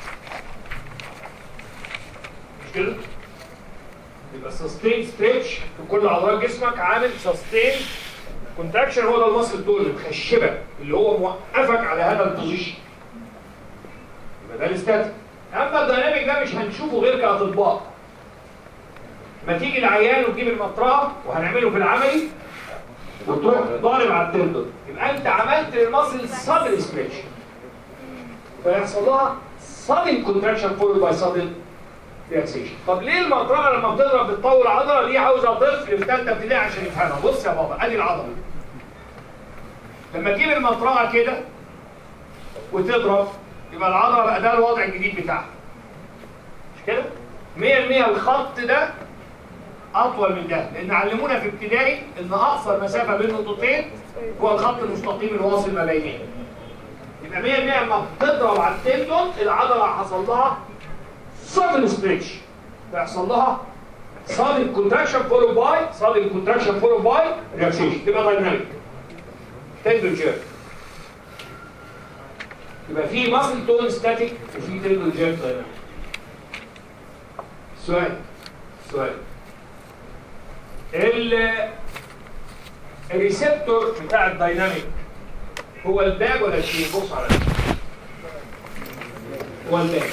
مش كده؟ يبقى سستين ستريتش في كل عضلات جسمك عامل سستين كونتراكشن هو ده المصل تون المخشبه اللي هو موقفك على هذا البوزيشن يبقى ده الاستاتيك اما الديناميك ده مش هنشوفه غير كاطباء ما تيجي العيان وتجيب المطرقه وهنعمله في العملي وتروح ضارب على التندر يبقى انت عملت للمصل سادن ستريتش فيحصل لها sudden contraction followed by sudden relaxation طب ليه المطرقه لما بتضرب بتطول العضله دي عاوزه طفل في ثالثه ابتدائي عشان يفهمها بص يا بابا ادي العضله لما تجيب المطرقه كده وتضرب يبقى العضله بقى ده الوضع الجديد بتاعها مش كده 100% الخط ده اطول من ده لان علمونا في ابتدائي ان اقصر مسافه بين نقطتين هو الخط المستقيم الواصل ما بينهم يبقى 100% لما بتضرب على التندون العضله حصل لها sudden stretch فيحصل لها sudden contraction followed by sudden contraction followed by relaxation تبقى dynamic tendon jerk يبقى في ماسل تون ستاتيك وفي تندون جيرك دايناميك سؤال سؤال ال الريسبتور بتاع الدايناميك هو الباك ولا الشين بص على ده. هو الباك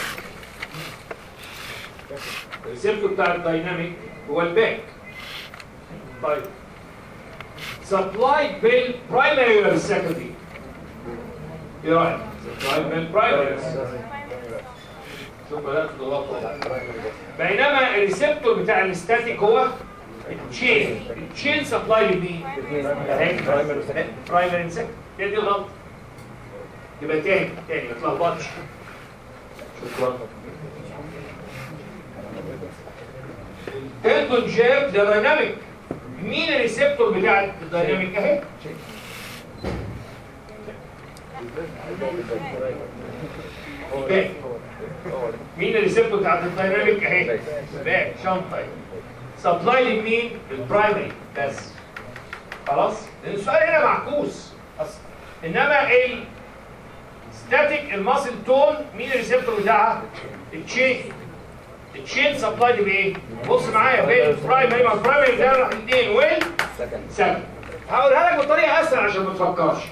الريسبتور بتاع الدايناميك هو الباك طيب سبلايد بالبرايمري ولا بالسكندري ايه رايك سبلايد بالبرايمري شوف بدات تغلط بينما الريسبتور بتاع الاستاتيك هو التشين التشين سبلاي لمين؟ برايمري انسكت هي دي الغلط يبقى تاني تاني ما تلخبطش شكرا تندون جاب ده دايناميك مين الريسبتور بتاع الدايناميك اهي باك مين الريسبتور بتاع الدايناميك اهي باك شنطه سبلاي لمين البرايمري بس خلاص لان السؤال هنا معكوس اصلا انما ال ستاتيك الماسل تون مين الريسبتور بتاعها التشين التشين سبلاي بايه بص معايا بين البرايمري مع البرايمري ده راح الاثنين وين سكند هقولها لك بطريقه اسهل عشان ما تفكرش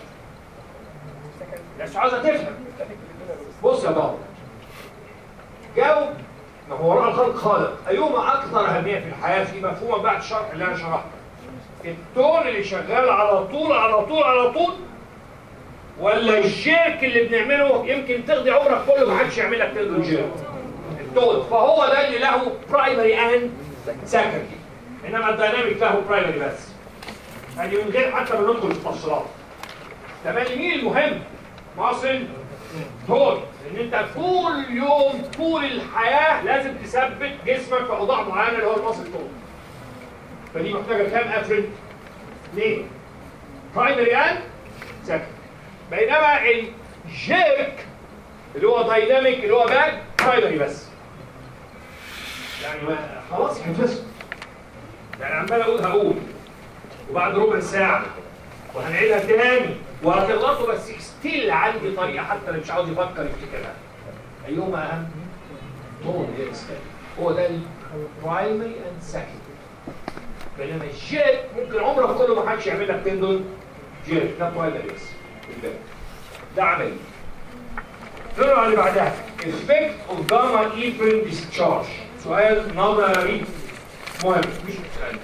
بس عاوزه تفهم بص يا بابا جاوب ما هو وراء الخلق خالق ايهما اكثر اهميه في الحياه في مفهوما بعد الشرح اللي انا شرحته التون اللي شغال على طول على طول على طول ولا الشيرك اللي بنعمله يمكن تقضي عمرك كله ما حدش يعمل لك تندون جيرك التون فهو ده اللي له برايمري اند سكندري انما الدايناميك له برايمري بس يعني من غير حتى ما ندخل في التفصيلات تمام مين المهم مصل تون ان انت طول يوم طول الحياه لازم تثبت جسمك في اوضاع معينه اللي هو المصل تون فدي محتاجه كام افرد؟ اثنين برايمري اند سكندري بينما الجيرك اللي هو دايناميك اللي هو باك برايمري بس يعني ما خلاص حفظت يعني عمال اقول هقول وبعد ربع ساعه وهنعيدها تاني وهتغلطوا بس ستيل عندي طريقه حتى اللي مش عاوز يفكر يفتكرها ايهما اهم؟ طول هي الاسكان هو ده البرايمري اند سكندري بينما الجيت ممكن عمرك كله ما حدش يعمل لك تندون جيت ده برايمري بس ده عملي نقرا على اللي بعدها effect of gamma efferent discharge سؤال نظري مهم مش سؤال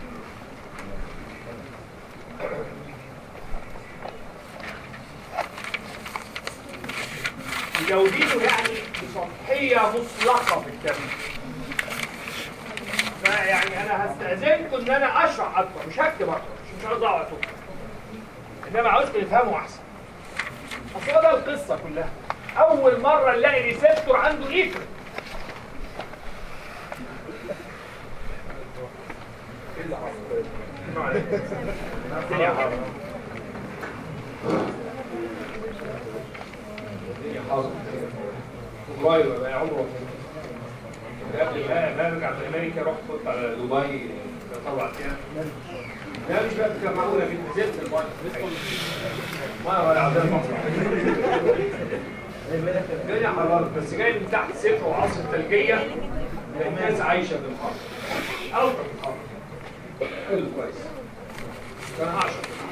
جوديته يعني بسطحية مطلقة في التمرين فيعني انا هستأذنكم ان انا اشرح اكتر مش هكتب اكتر مش مش عاوز اقعد أكتب. انما عاوزكم تفهموا احسن اصل هو ده القصه كلها اول مره نلاقي ريسبتور عنده ايفر الدنيا حر الدنيا حر دبي بقى عمره قبل ما ما ارجع من امريكا رحت كنت على دبي طبعا يعني لا مش بقى كان معقوله في نزلت المايه المايه ولا عندنا مصر الدنيا حرارة بس جاي من تحت صفر وعصر ثلجية الناس عايشة بالحر ألطف الحر حلو كويس كان 10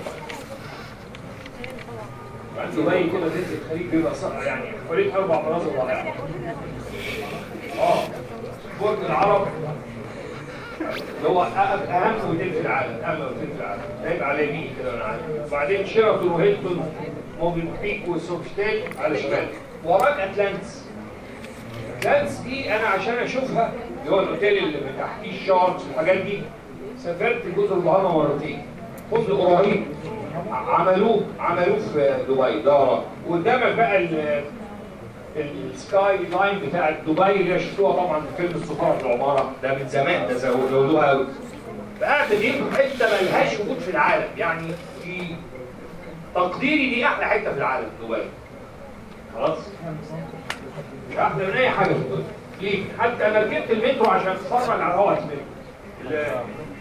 بعد دبي كده تنزل الخليج بيبقى صقع يعني خليج أربع مناظر رائعة اه برج العرب اللي هو أهم أهم اوتيل في العالم أهم اوتيل في العالم هيبقى على يمين كده أنا عارف وبعدين شيراتون وهيلتون موبن بيك وسوفشتيل على شمال وراك اتلانتس اتلانتس دي انا عشان اشوفها اللي هو الاوتيل اللي تحتيه الشارتس والحاجات دي سافرت جزر البهاما مرتين فندق رهيب عملوه عملوه في دبي دارة قدامك بقى ال السكاي لاين بتاع دبي اللي هي شفتوها طبعا في فيلم السفاره في العماره ده من زمان ده زودوها قوي فقاعد دي في حته ملهاش وجود في العالم يعني في تقديري دي احلى حته في العالم دبي خلاص مش احلى من اي حاجه في الدنيا ليه حتى انا ركبت المترو عشان اتفرج على هواء المترو ال-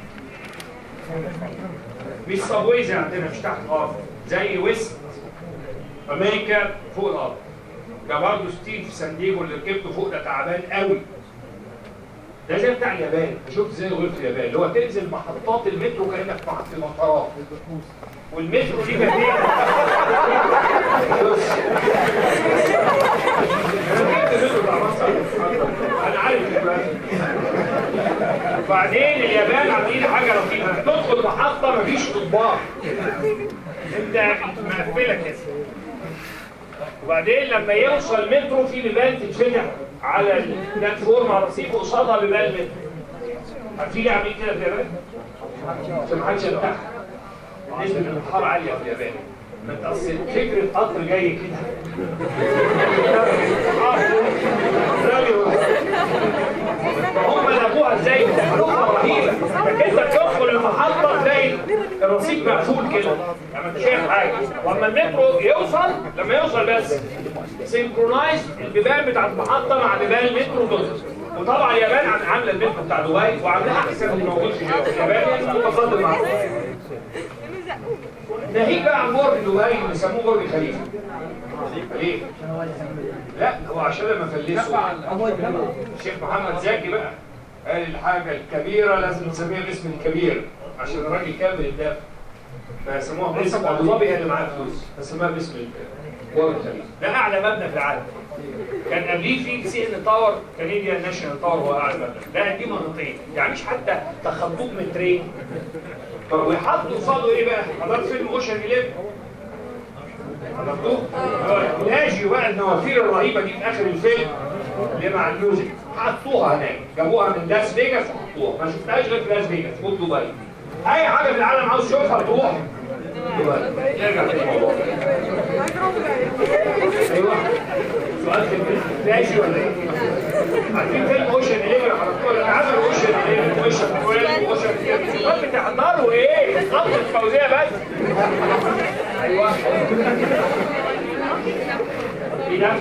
مش سابويز عندنا مش تحت الارض زي ويست امريكا فوق الارض ده برضه ستيل في سان دييجو اللي ركبته فوق ده تعبان قوي ده زي بتاع اليابان شفت زي غير في اليابان اللي هو تنزل محطات المترو كانك في مطارات والمترو دي كانت ايه؟ بص. أنا ركبت المترو بتاع مصر. انا عارف دلوقتي وبعدين اليابان عاملين حاجه لطيفه تدخل محطه مفيش اطباق انت مقفله كده وبعدين لما يوصل مترو في بيبان تتفتح على البلاتفورم على الرصيف وقصادها بيبان مترو عارفين ليه عاملين كده في اليابان؟ عشان ما حدش يرتاح نسبة الانتحار عالية في اليابان ما انت اصل فكرة قطر جاي كده هم لقوها ازاي تكلفة رهيبة انك انت تدخل المحطة تلاقي الرصيف مقفول كده يعني انت شايف حاجة واما المترو يوصل لما يوصل بس سينكرونايز البيبان بتاعت المحطة مع بيبان المترو دول وطبعا اليابان عم- عامله المترو بتاع دبي وعاملاها احسن من الموجود في اليابان يعني متفضل مع ناهيك بقى عن برج دبي اللي بيسموه برج خليفه ليه؟ لا هو عشان لما فلسوا الشيخ محمد زكي بقى قال الحاجه الكبيره لازم نسميها باسم الكبير عشان الراجل كامل الدفع فسموها باسم ابو ظبي هي اللي معاها فلوس فسموها باسم برج خليفه ده اعلى مبنى في العالم كان قبليه في سي ان تاور كنديان ناشونال تاور هو اعلى مبنى ده دي مناطقين يعني مش حتى تخطوط مترين طب ويحطوا قصاده ايه بقى؟ حضرت فيلم اوشن 11 حضرتوه؟ ناجي بقى النوافير الرهيبه دي في اخر الفيلم اللي مع الميوزك حطوها هناك جابوها من لاس فيجاس وحطوها ما شفتهاش غير في لاس فيجاس خد دبي اي حاجه في العالم عاوز تشوفها تروح دبي نرجع تاني الموضوع ايوه سؤال ماشي ولا ايه؟ عارفين فيلم اوشن 11 حضرتوه ولا عارف اوشن 11 اوشن 12 اوشن طب بتحضروا ايه؟ خط الفوزيه بس ايوه ايه ده؟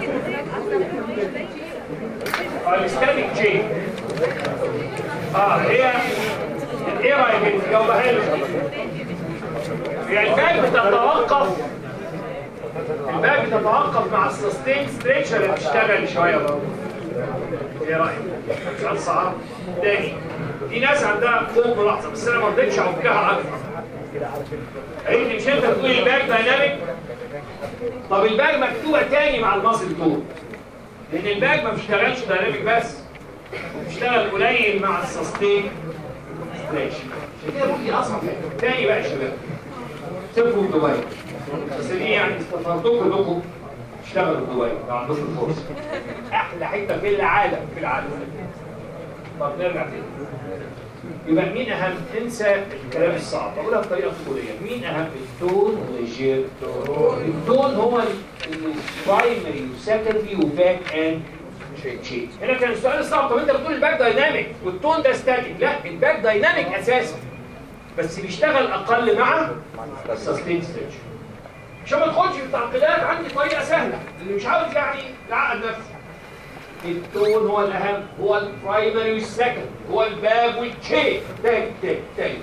اه الستاتيك تشين اه هي ايه رايك انت جاوبها لي هي الباك بتتوقف الباك بتتوقف مع السستين ستريتش ولا بتشتغل شويه برضه ايه رايك؟ سؤال صعب تاني في ناس عندها فوق ملاحظه بس انا ما رضيتش اعكها اكتر قالت لي مش انت بتقول الباك دايناميك طب الباك مكتوبه تاني مع المصل تول لان الباك ما بيشتغلش دايناميك بس بيشتغل قليل مع السستين ستريتش عشان كده بقول لي اصعب حته تاني بقى يا شباب سيبكم دبي بس دي يعني استفردوكم انكم تشتغلوا في دبي لو عندكم الفرصه احلى حته في العالم في العالم طب نرجع تاني يبقى مين اهم انسى الكلام الصعب اقولها بطريقه طفوليه مين اهم التون والجير التون هو البرايمري وسكندري وباك اند شيء هنا كان السؤال الصعب طب انت بتقول الباك دايناميك والتون ده ستاتيك لا الباك دايناميك اساسا بس بيشتغل اقل مع السستين ستريتش عشان ما ادخلش في التعقيدات عندي طريقه سهله اللي مش عاوز يعني يعقد نفسه التون هو الاهم هو البرايمري والسكند هو الباب والتشين تاني تاني تاني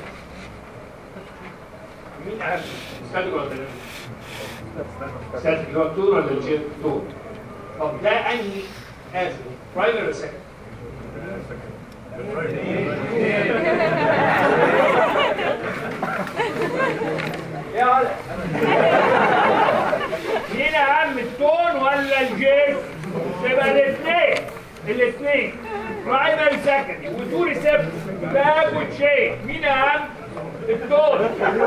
مين اهم؟ استاتيك ولا دايناميك؟ استاتيك اللي هو التون ولا الجين؟ تون طب ده انهي اسف برايمري ولا سكند؟ يا ولد مين اهم التون ولا الجيم يبقى الاثنين الاثنين برايمري سكندري ودول ريسبت باك وتشين مين اهم التون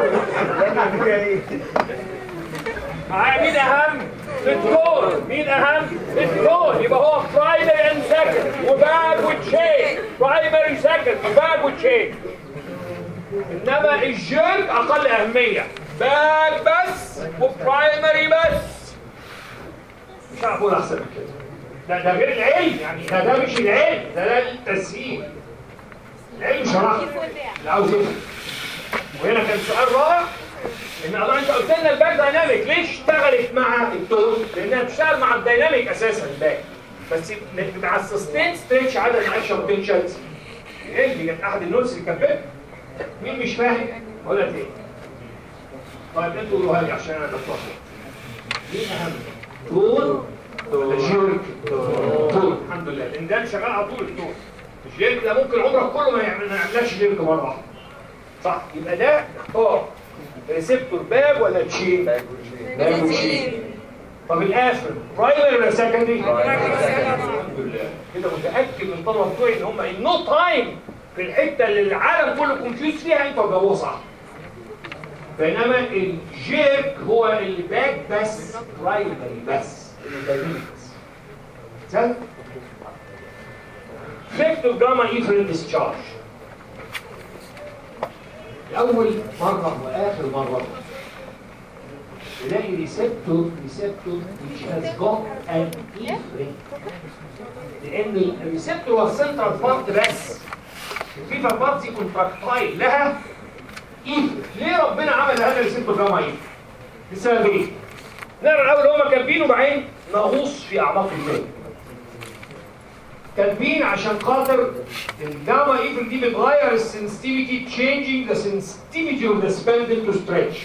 معايا مين اهم التون مين اهم التون يبقى هو برايمري اند سكندري وباك وتشين برايمري سكندري باك وتشين انما الجيرك اقل اهميه باك بس وبرايمري بس مش عارف اقول احسن من كده ده ده غير العلم يعني ده ده مش العلم ده ده التسهيل العلم شرح اللي عاوز يفهم وهنا كان سؤال رائع ان الله انت قلت لنا الباك دايناميك ليه اشتغلت مع التون؟ لانها بتشتغل مع الدايناميك اساسا الباك بس مع السستين ستريتش عدد الاكشن بوتنشالز دي كانت احد النوتس اللي كاتبها مين مش فاهم؟ ولا تاني طيب انتوا قولوها لي عشان انا بتلخبط مين اهم؟ تون ولا جيرك؟ تون الحمد لله لان ده شغال على طول التون الجيرك ده ممكن عمرك كله ما يعمل- ما يعملش جيرك مره واحده صح يبقى ده اختار ريسبتور باب ولا تشين؟ باب وتشين طب الاخر برايمري ولا سكندري؟ الحمد لله كده متاكد من الطلبه بتوعي ان هم ان نو تايم في الحته اللي العالم كله كونفيوز فيها انت وجاوبوها صح بينما الجيرك هو الباك بس برايمري بس الدايناميك بس سهل فيكتور جاما ايفرين ديسشارج لأول مرة وآخر مرة تلاقي ريسبتور ريسبتور which has got an efferent لأن الريسبتور هو السنترال بارت بس الفيفا بارت دي كونتراكتايل لها ايفرنت ليه ربنا عمل هذا الريسبتور جاما ايفرنت؟ لسبب ايه؟ نقرا الاول هما كاتبين وبعدين نغوص في اعماق الفيلم كاتبين عشان خاطر الجاما ايفل دي بتغير السنسيتيفيتي changing the sensitivity of the spindle to stretch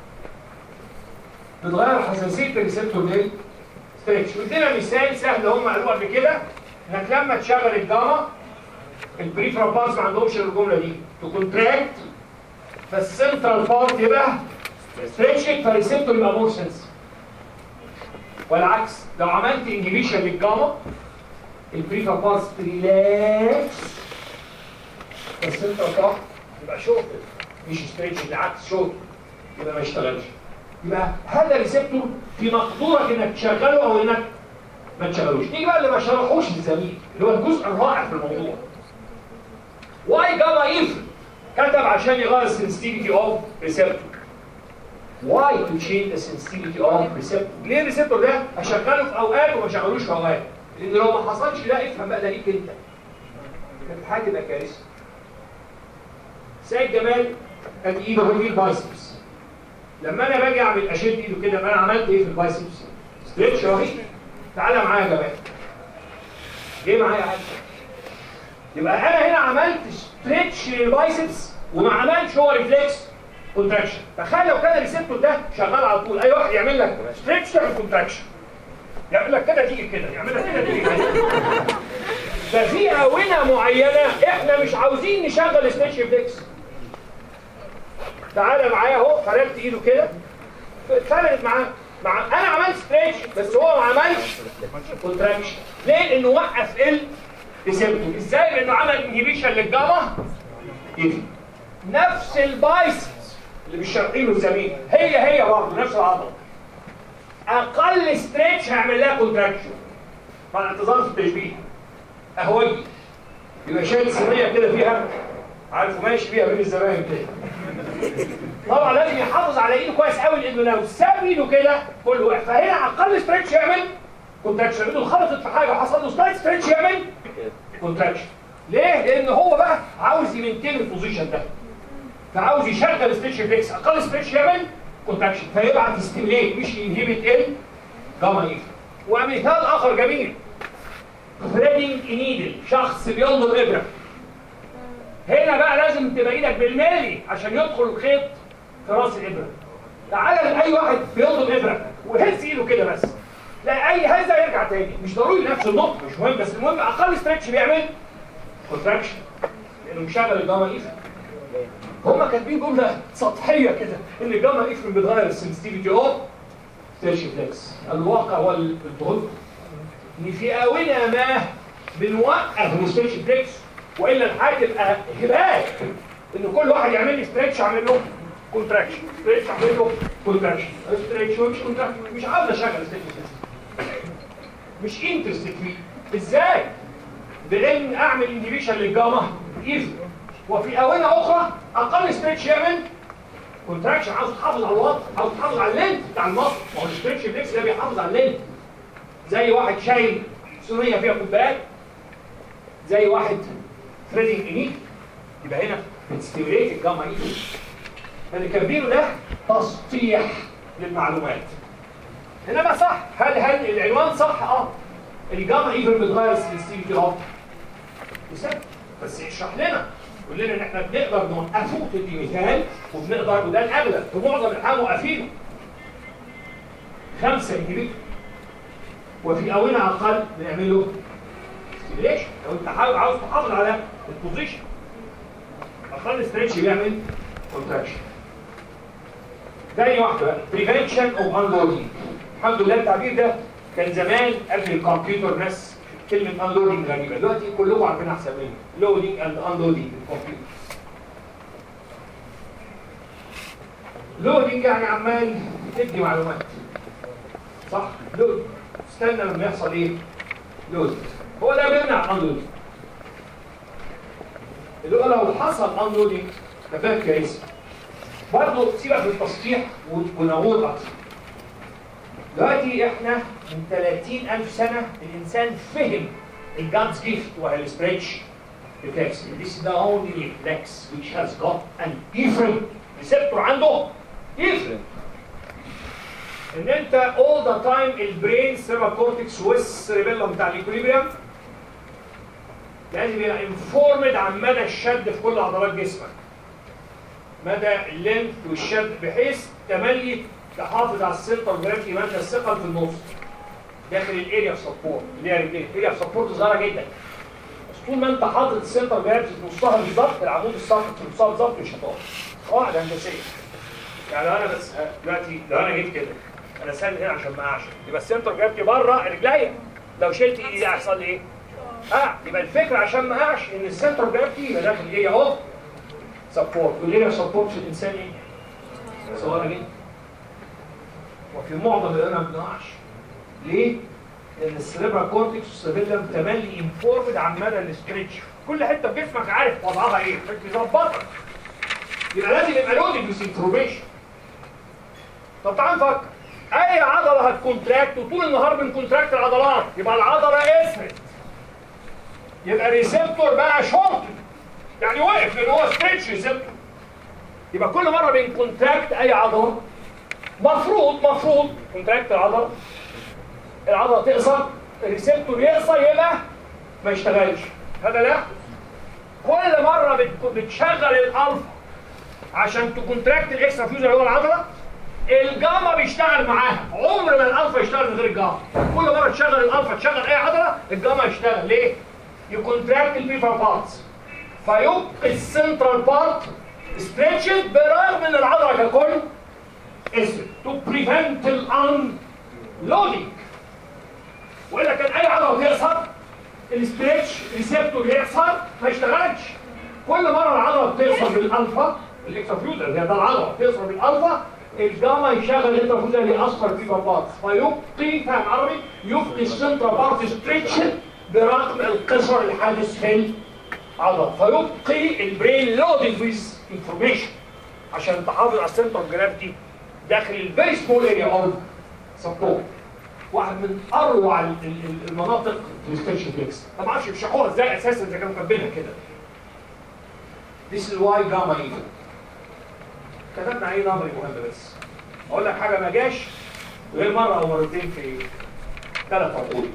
بتغير حساسيه الريسبتور دي ستريتش ادينا مثال سهل هم قالوه قبل كده انك لما تشغل الجاما البريفرال بارس ما عندهمش الجمله دي تو كونتراكت فالسنترال بارت يبقى ستريتشنج فالريسبتور يبقى مور سنسيتيف والعكس لو عملت انهبيشن للجاما البريفا باس ريلاكس بس انت صح يبقى شورت مش ستريتش بالعكس شورت يبقى ما يشتغلش يبقى هذا ريسبتور في مقدورك انك تشغله او انك ما تشغلوش نيجي بقى اللي ما شرحوش الزميل اللي هو الجزء الرائع في الموضوع واي جاما ايف كتب عشان يغير السنسيتيفيتي اوف ريسبتور واي تو تشينج ذا sensitivity اوف ريسبتور ليه الريسبتور ده اشغله في اوقات وما اشغلوش في اوقات لان لو ما حصلش ده افهم بقى ده ليك انت كانت حاجه تبقى كارثه سيد جمال ادي ايده هو دي البايسبس لما انا باجي اعمل اشد ايده كده يبقى انا عملت ايه في البايسبس ستريتش اهي تعالى معايا يا جمال جه معايا عادي يبقى انا هنا عملت ستريتش للبايسبس وما عملش هو ريفلكس كونتراكشن تخيل لو كان الريسبتور ده شغال على طول اي واحد يعمل لك ستريتش تعمل كونتراكشن يعمل لك كده تيجي كده يعمل لك كده تيجي كده ففي آونة معينة احنا مش عاوزين نشغل ستريتش ريفلكس تعالى معايا اهو فردت ايده كده فرقت معاه مع انا عملت ستريتش بس هو ما عملش كونتراكشن ليه؟ لانه وقف ال ريسبتور ازاي؟ لانه عمل انهبيشن للجاما كده نفس البايسبس اللي مش شارحينه الزميل هي هي برضه نفس العضله اقل ستريتش هيعمل لها كونتراكشن مع الاعتذار في التشبيه اهوجي يبقى شايل صينيه كده فيها عارف وماشي بيها بين الزباين كده طبعا لازم يحافظ على ايده كويس قوي لانه لو ساب ايده كده كله وقع فهنا اقل ستريتش يعمل كونتراكشن ايده خبطت في حاجه وحصل له سلايد ستريتش يعمل كونتراكشن ليه؟ لان هو بقى عاوز يمنتين البوزيشن ده فعاوز يشغل ستريتش ريفلكس اقل ستريتش يعمل كونتراكشن فيبعت ستيميليت مش ينهبت ال جاما ايفر ومثال اخر جميل ثريدنج نيدل شخص بينظر ابره هنا بقى لازم تبقى ايدك بالمالي عشان يدخل الخيط في راس الابره تعالى لاي واحد بينظر ابره وهز ايده كده بس لا اي هزه يرجع تاني مش ضروري نفس النقطه مش مهم بس المهم اقل ستريتش بيعمل كونتراكشن لانه مشغل الجاما ايفر هما كاتبين جمله سطحيه كده ان الجاما ايفر بتغير السنسيتيفيتي اوف ستريتش فليكس الواقع هو الظهور ان في اونا ما بنوقف الستريتش فليكس والا الحاجه تبقى هبال ان كل واحد يعمل لي ستريتش اعمل له كونتراكشن ستريتش اعمل له كونتراكشن ستريتش ومش كونتراكشن مش عاوز اشغل ستريتش مش انترستد فيه ازاي بان اعمل انديفيشن للجاما ايفر وفي اوانه اخرى اقل ستريتش يعمل كونتراكشن عاوز تحافظ على الوضع عاوز تحافظ على اللينت بتاع المصل ما هو الستريتش فليكس ده بيحافظ على اللينت زي واحد شايل صينيه فيها كوبايات زي واحد ثريدنج انيك يبقى هنا بتستيميليت الجاما ايفر اللي كاتبينه ده تسطيح للمعلومات انما صح هل هل العنوان صح اه الجاما ايفر بتغير السنسيتيفيتي اوف بس اشرح لنا قول لنا ان احنا بنقدر نوقفه تدي مثال وبنقدر وده الاغلب في معظم الحال موقفينه خمسه انهبيتور وفي اونه اقل بنعمله ستيميليشن لو انت حابب عاوز تحافظ على البوزيشن اقل ستريتش بيعمل كونتراكشن تاني واحده بقى بريفنشن اوف انلودنج الحمد لله التعبير ده كان زمان قبل الكمبيوتر ناس كلمه انلودنج غريبه دلوقتي كلكم عارفين احسن مني لودنج اند انلودنج الكمبيوتر لودنج يعني عمال تدي معلومات صح لود استنى لما يحصل ايه لود هو ده بيمنع انلودنج اللي هو لو حصل انلودنج ده فاهم كويس برضه سيبك من التسطيح ونغوط اكتر دلوقتي احنا من 30000 سنه الانسان فهم الجادز جيفت وهي الستريتش reflex. This is the only reflex which has got an different receptor عنده different. ان انت all the time البرين سيرفا كورتكس والسيربيلم بتاع الايكوليبريم لازم يبقى انفورمد عن مدى الشد في كل عضلات جسمك. مدى اللينث والشد بحيث تملي تحافظ على السنتر جرافيتي مدى الثقل في النص داخل الاريا اوف سبورت اللي هي رجلين الاريا اوف سبورت صغيره جدا بس طول ما انت حاطط السنتر جرافيتي في نصها بالظبط العمود الساقط في نصها بالظبط مش هتقف قاعده هندسيه يعني لو انا بس دلوقتي لو انا جيت كده انا ساند هنا عشان ما اقعش يبقى السنتر جرافيتي بره رجليا لو شلت ايدي هيحصل لي ايه؟ اه يبقى الفكره عشان ما اقعش ان السنتر جرافيتي يبقى داخل ايه اهو سبورت والليريا سبورت في الانسان ايه؟ صغيره جدا وفي معظم الأنا ما بنقعش ليه؟ لأن السريبرا كورتكس والسيربيلم تملي انفورمد عن مدى الاستريتش كل حتة في جسمك عارف وضعها ايه بيظبطك يبقى لازم يبقى لودنج بس انفورميشن طب تعال نفكر اي عضلة هتكونتراكت وطول النهار بنكونتراكت العضلات يبقى العضلة اسرت يبقى ريسبتور بقى شورت يعني وقف لان هو ستريتش ريسبتور يبقى كل مرة بنكونتراكت اي عضلة مفروض مفروض كونتراكت العضله العضله تقصر الريسبتور يقصر يبقى ما يشتغلش هذا لا كل مره بت- بتشغل الالفا عشان تكونتراكت الاكسترا فيوزر اللي هو العضله الجاما بيشتغل معاها عمر ما الالفا يشتغل من غير الجاما كل مره تشغل الالفا تشغل اي عضله الجاما يشتغل ليه يكونتراكت البيفر بارتس فيبقي السنترال بارت ستريتشد برغم ان العضله ككل اسم to prevent ال unloading والا كان اي عضله تقصر الستريتش ريسبتور يقصر ما يشتغلش كل مره العضله بتقصر بالالفا الاكسترافيوزر هي ده العضله بتقصر بالالفا الجاما يشغل الانترافيوزر اللي يأثر في بارت فيبقي فاهم عربي يبقي السنترا بارت ستريتش برغم القصر الحادث في العضله فيبقي البرين لودنج ويز انفورميشن عشان تحافظ على السنتر جرافيتي داخل الفيري سمول اريا اوف سبورت واحد من اروع ال- ال- المناطق في الستيشن فليكس ما بعرفش يشرحوها ازاي اساسا اذا كانوا كاتبينها كده This is why gamma evil كتبنا عليه نظري مهم بس اقول لك حاجه ما جاش غير مره او مرتين في ثلاث عقود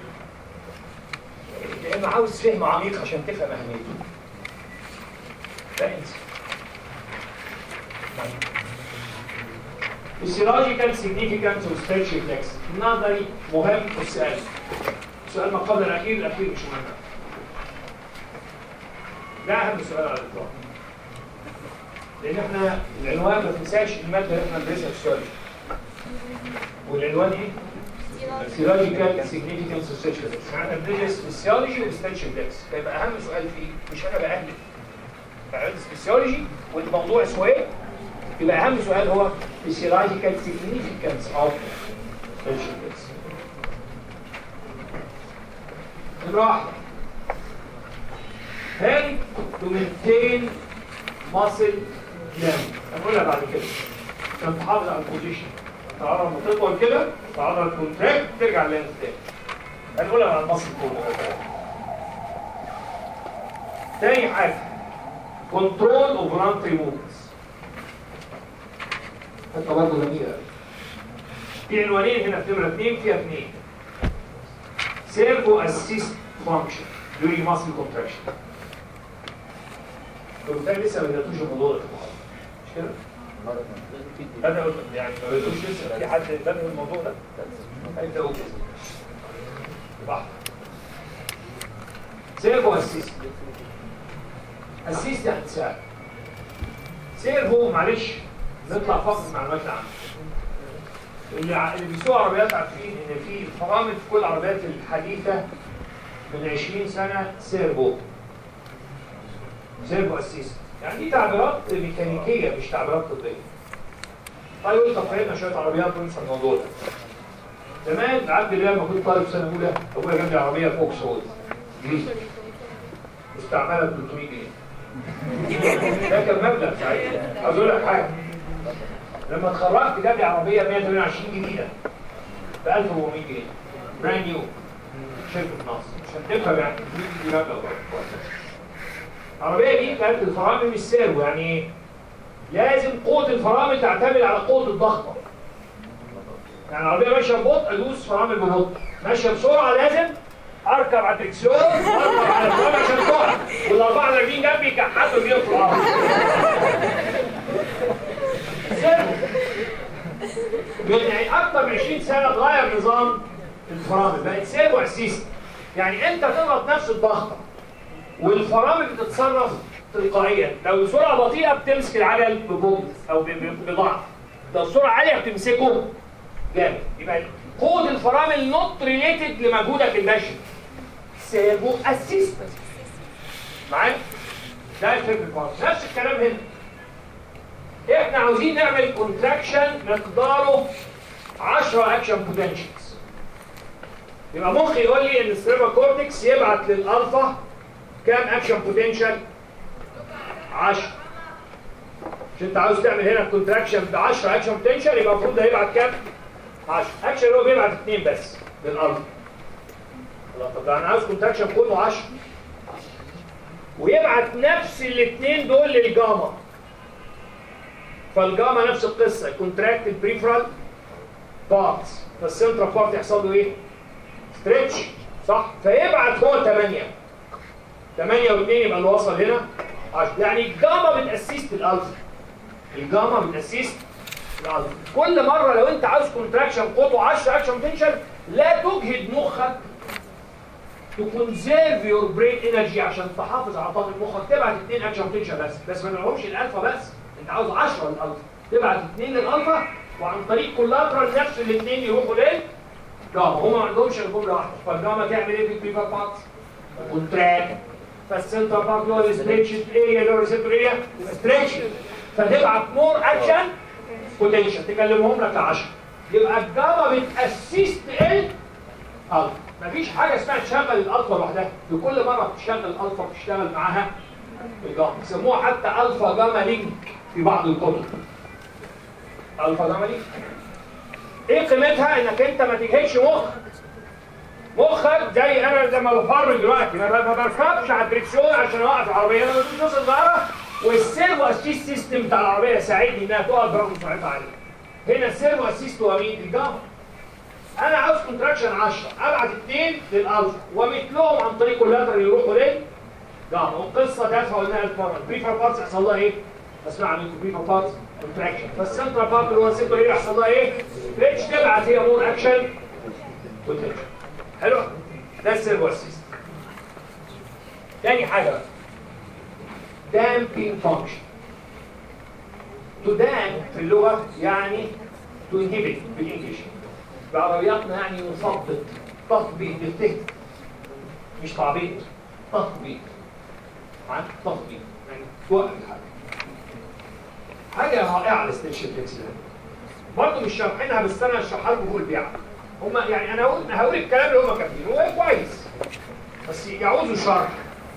لانه عاوز فهم عميق عشان تفهم اهميته لا انسى physiological significance of stretch reflex نظري مهم والسؤال السؤال ما قبل الاخير الاخير مش مهم ده اهم سؤال على الاطلاق لان احنا العنوان ما تنساش الماده اللي احنا بندرسها في السؤال والعنوان ايه؟ physiological significance of stretch reflex احنا بندرس physiology و stretch reflex فيبقى اهم سؤال فيه مش انا بأهلف بدرس physiology والموضوع اسمه ايه؟ يبقى اهم سؤال هو physiological significance of stretch reflex نمرة واحدة help to maintain muscle length هنقولها بعد كده عشان تحافظ على البوزيشن العضله لما تطول كده العضله تكونتراكت ترجع للانس تاني هنقولها على المصل كله تاني حاجه كنترول اوف رانتري موفمنتس حتى برضه جميله قوي. في عنوانين هنا في نمره اثنين فيها اثنين سيرفو اسيست فانكشن during muscle contraction وبالتالي لسه ما بداتوش الموضوع ده في المحاضرة. مش كده؟ انا قلت يعني ما بداتوش لسه في حد بدأ الموضوع ده هيبداوا كده صح سيرفو اسيست اسيست يعني تساعد سيرفو معلش نطلع فقط معلومات عامه اللي ع- اللي بيسوقوا عربيات عارفين ان في فرامل في كل العربيات الحديثه من 20 سنه سيرفو سيرفو اسيست يعني دي تعبيرات ميكانيكيه مش تعبيرات طبيه طيب طب فهمنا شويه عربيات وننسى الموضوع ده زمان عبد الله لما كنت طالب سنه اولى ابويا جاب لي عربيه فوكس هول جديده مستعمله ب 300 جنيه ده كان مبلغ ساعتها عاوز اقول لك حاجه لما اتخرجت جاب لي عربيه 128 جديده ب 1400 جنيه براند نيو شركه نصر عشان تفهم يعني دي مبلغ برضه. العربيه دي كانت الفرامل مش سيرو يعني ايه؟ لازم قوه الفرامل تعتمد على قوه الضغطه يعني العربيه ماشيه ببطء ادوس فرامل ببطء ماشيه بسرعه لازم اركب على الدركسيون واركب على الفرامل عشان تقع والاربعه اللي راكبين جنبي كحتوا بيهم في الارض سيرو من يعني اكتر من 20 سنه اتغير نظام الفرامل بقت سيرو اسيست يعني انت تضغط نفس الضغطه والفرامل بتتصرف تلقائيا لو سرعه بطيئه بتمسك العجل ببطء او ب- ب- بضعف لو سرعه عاليه بتمسكه جامد يبقى قوه الفرامل نوت ريليتد لمجهودك المشي سيرفو اسيستنت معايا ده الفكر خالص نفس الكلام هنا احنا عاوزين نعمل كونتراكشن مقداره 10 اكشن بوتنشالز يبقى مخي يقول لي ان السيرفا كورتكس يبعت للالفا كام اكشن بوتنشال 10 مش انت عاوز تعمل هنا كونتراكشن ب 10 اكشن بوتنشال يبقى المفروض ده يبعت كام 10 اكشن هو بيبعت اثنين بس للالفا الله طب ده انا عاوز كونتراكشن كله 10 ويبعت نفس الاثنين دول للجاما فالجاما نفس القصه كونتراكتد بريفرال بارتس فالسنترال بارت يحصل له ايه؟ ستريتش صح؟ فيبعت هو 8 8 و2 يبقى اللي وصل هنا 10 يعني الجاما بتاسيست الالفا الجاما بتاسيست الالفا كل مره لو انت عاوز كونتراكشن قوته 10 اكشن بوتنشال لا تجهد مخك تكونسيرف يور برين انرجي عشان تحافظ على طاقه مخك تبعت اثنين اكشن بوتنشال بس بس ما تلعبش الالفا بس انت عاوز 10 للالفا تبعت اثنين للالفا وعن طريق كولاترال نفس الاثنين يروحوا ليه؟ جاما هم ما عندهمش غير جمله واحده فالجاما تعمل ايه في البريفر بارتس؟ كونتراكت فالسنتر بارت هو الستريتش اريا اللي هو الريسبتور اريا ستريتش فتبعت مور اكشن بوتنشال تكلمهم لك 10 يبقى الجاما بتاسيست ال الفا مفيش حاجه اسمها تشغل الالفا لوحدها بكل مره بتشغل الالفا بتشتغل معاها الجاما يسموها حتى الفا جاما لينك في بعض الكتب الفا جاما لينك ايه قيمتها انك انت ما تجهدش مخك مخك زي انا لما بفرمل دلوقتي ما ما بركبش على الدريكسيون عشان اوقف العربيه انا بدوس دوسه صغيره والسيرفو اسيست سيستم بتاع العربيه ساعدني انها تقف برغم سرعتها عاليه هنا السيرفو اسيست هو مين الجامعه انا عاوز كونتراكشن 10 ابعت اثنين للالفا ومثلهم عن طريق اللاترال يروحوا ليه جامعه والقصه تافهه قلناها الفرق البريفر بارتس يحصل لها ايه؟ اسمع منكم بريفر بارتس كونتراكشن فالسنترال بارت اللي هو السيكتور ايه يحصل لها ايه؟ ريتش تبعت هي مور اكشن بوتنشال حلو ده السيرفو اسيست تاني حاجه بقى damping function to damp في اللغة يعني to inhibit بالإنجليش بعربياتنا يعني يثبط تثبيط بالتك مش تعبيط تثبيط عن تثبيط يعني توقف الحاجة حاجة رائعة الاستيشن فيكس ده برضه مش شارحينها بس انا هشرحها لكم فوق البيعة هما يعني انا هقول هقول الكلام اللي هما كاتبينه هو كويس بس يعوزوا شرح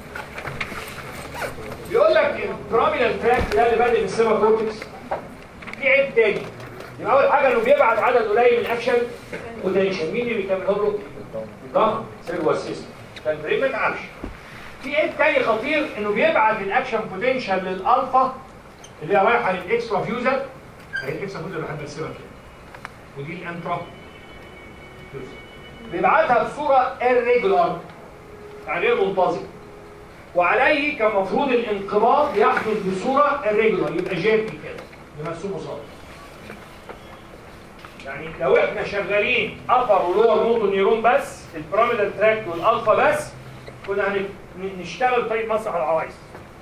بيقول لك البرامينال تراك ده اللي بادئ من السيما كورتكس في عيب تاني يبقى اول حاجه انه بيبعت عدد قليل من الاكشن بوتنشال مين اللي بيكمله له؟ ده سيرفو اسيست كان بريم ما تعرفش في عيب تاني خطير انه بيبعت الاكشن بوتنشال للالفا اللي هي رايحه للاكسترا فيوزر هي الاكسترا فيوزر اللي بحب ارسمها كده ودي الانترا فيوزر بيبعتها بصوره irregular يعني غير منتظمه وعليه كان المفروض الانقباض يحدث بصوره irregular يبقى جيركي كده بمرسوم مصاب يعني لو احنا شغالين ابر ولور موتو نيرون بس البيراميدال تراكت والالفا بس كنا هن- نشتغل طريق مسرح العوايز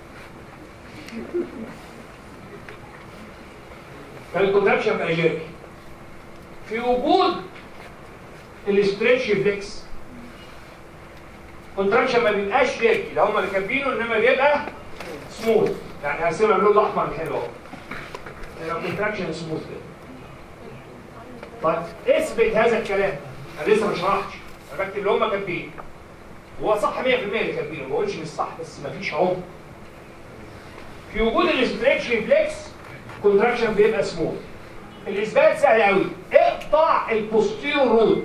كان الكونتراكشن بقى جيركي في وجود الاستريتش فليكس كونتراكشن ما بيبقاش جيركي ده هم اللي كاتبينه انما بيبقى سموث يعني هرسمها باللون الاحمر الحلو اهو يبقى كونتراكشن سموث كده طيب اثبت هذا الكلام انا لسه ما شرحتش انا بكتب اللي هم كاتبينه هو صح 100% اللي كاتبينه ما بقولش مش صح بس ما فيش عمق في وجود الاستريتش ريفلكس كونتراكشن بيبقى سموث الاثبات سهل قوي اقطع البوستيرو رود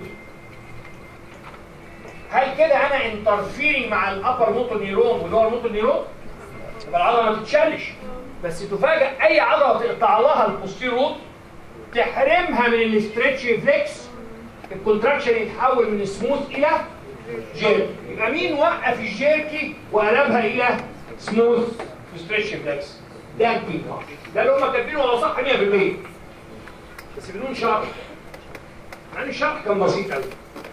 هل كده انا انترفيرنج مع الابر موتور نيرون واللور موتور نيرون يبقى العضله ما تتشالش بس تفاجئ اي عضله تقطع لها البوستيرو رود تحرمها من الاستريتش ريفلكس الكونتراكشن يتحول من سموث الى جيركي يبقى مين وقف الجيركي وقلبها الى سموث ستريتش ريفلكس ده البي ده اللي هم كاتبينه هو صح 100% بس بدون شرح يعني الشرح كان بسيط قوي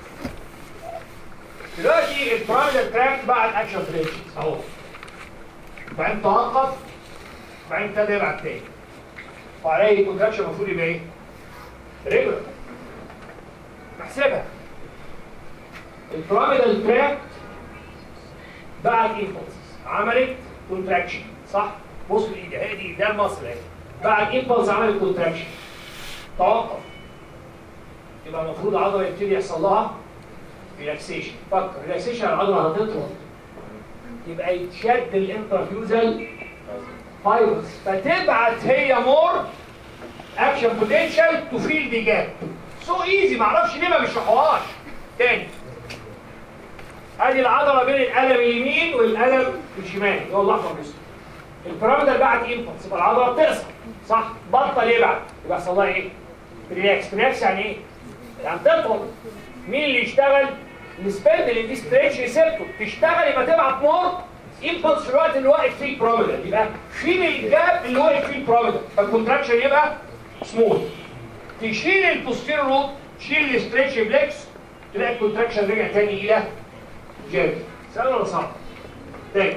دلوقتي البرايمري تراك بعد اكشن بريشنز اهو بعدين توقف بعدين ابتدى يبعت تاني وعليه الكونتراكشن المفروض يبقى ايه؟ ريجولار احسبها البراميدال تراك بعد امبلس عملت كونتراكشن صح؟ بص لايدي هي دي ده المصل اهي بعد امبلس عملت كونتراكشن توقف يبقى المفروض العضله يبتدي يحصل لها ريلاكسيشن فكر ريلاكسيشن العضله هتطول يبقى يتشد الانترفيوزال فايبرز فتبعت هي مور اكشن بوتنشال تو فيل دي جاب سو ايزي معرفش ليه ما بيشرحوهاش تاني ادي العضله بين القلم اليمين والقلم الشمال اللي هو الاحمر والاسود البيراميدال بعت امبلس يبقى العضله بتقصر صح بطل يبعت يبقى يحصل لها ايه؟ ريلاكس ريلاكس يعني ايه؟ يعني تطول مين اللي يشتغل؟ السبيرد اللي دي ستريتش ريسبتور تشتغل يبقى تبعت مور امبلس في الوقت اللي واقف فيه البيراميدال يبقى فين الجاب اللي واقف فيه البيراميدال فالكونتراكشن يبقى سموث تشيل البوستيرو رود تشيل الستريتش فليكس تلاقي الكونتراكشن رجع تاني الى جيرك سهل ولا صعب؟ تاني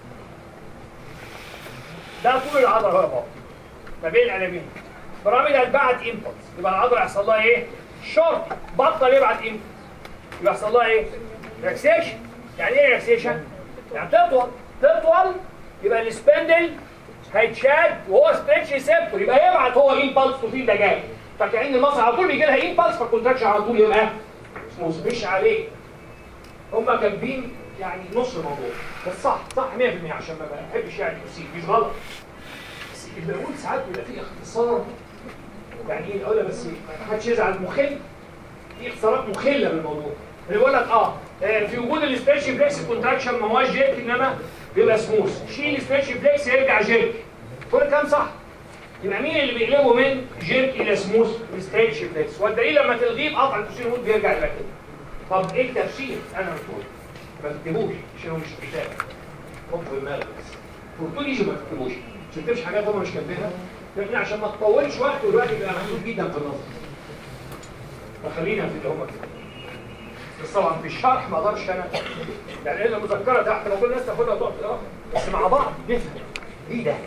ده طول العضله هو بقى ما بين القلمين بيراميدال بعت امبلس يبقى العضله يحصل لها ايه؟ شورت بطل يبعت امبلس يبقى يحصل لها ايه؟ ريلاكسيشن يعني ايه ريلاكسيشن؟ يعني تطول تطول يبقى السبندل هيتشاد وهو ستريتش ريسبتور يبقى يبعت هو امبلس تو فيل ده جاي فكأن المصل على طول بيجي لها امبلس فالكونتراكشن على طول يبقى سموث مش عليه هم كاتبين يعني نص الموضوع بس صح صح 100% عشان ما بحبش يعني تسيب مش غلط بس اللي بقول ساعات بيبقى فيه اختصار يعني ايه اقولها بس ما حدش يزعل مخل في اختصارات مخله بالموضوع اللي بيقول لك اه آه، في وجود الاستريتش فليكس كونتراكشن ما هوش جيت انما بيبقى سموث شيل ستريتش فليكس يرجع جيرك كل الكلام صح يبقى مين اللي بيقلبه من جيرك الى سموث ستريتش فليكس والدليل لما تلغيه بقطع البوستيريور هود بيرجع يبقى كده طب ايه التفسير انا مكتوب ما تكتبوش عشان هو مش كتاب حط دماغك بس فورتون يجي ما تكتبوش عشان تكتبش حاجات هم مش كاتبينها لكن عشان ما تطولش وقت والوقت يبقى محدود جدا في النص فخلينا في اللي هم كده بس طبعا في الشرح ما اقدرش انا يعني الا مذكره تحت لو كل الناس تاخدها وتقعد تقراها بس مع بعض نفهم ايه ده؟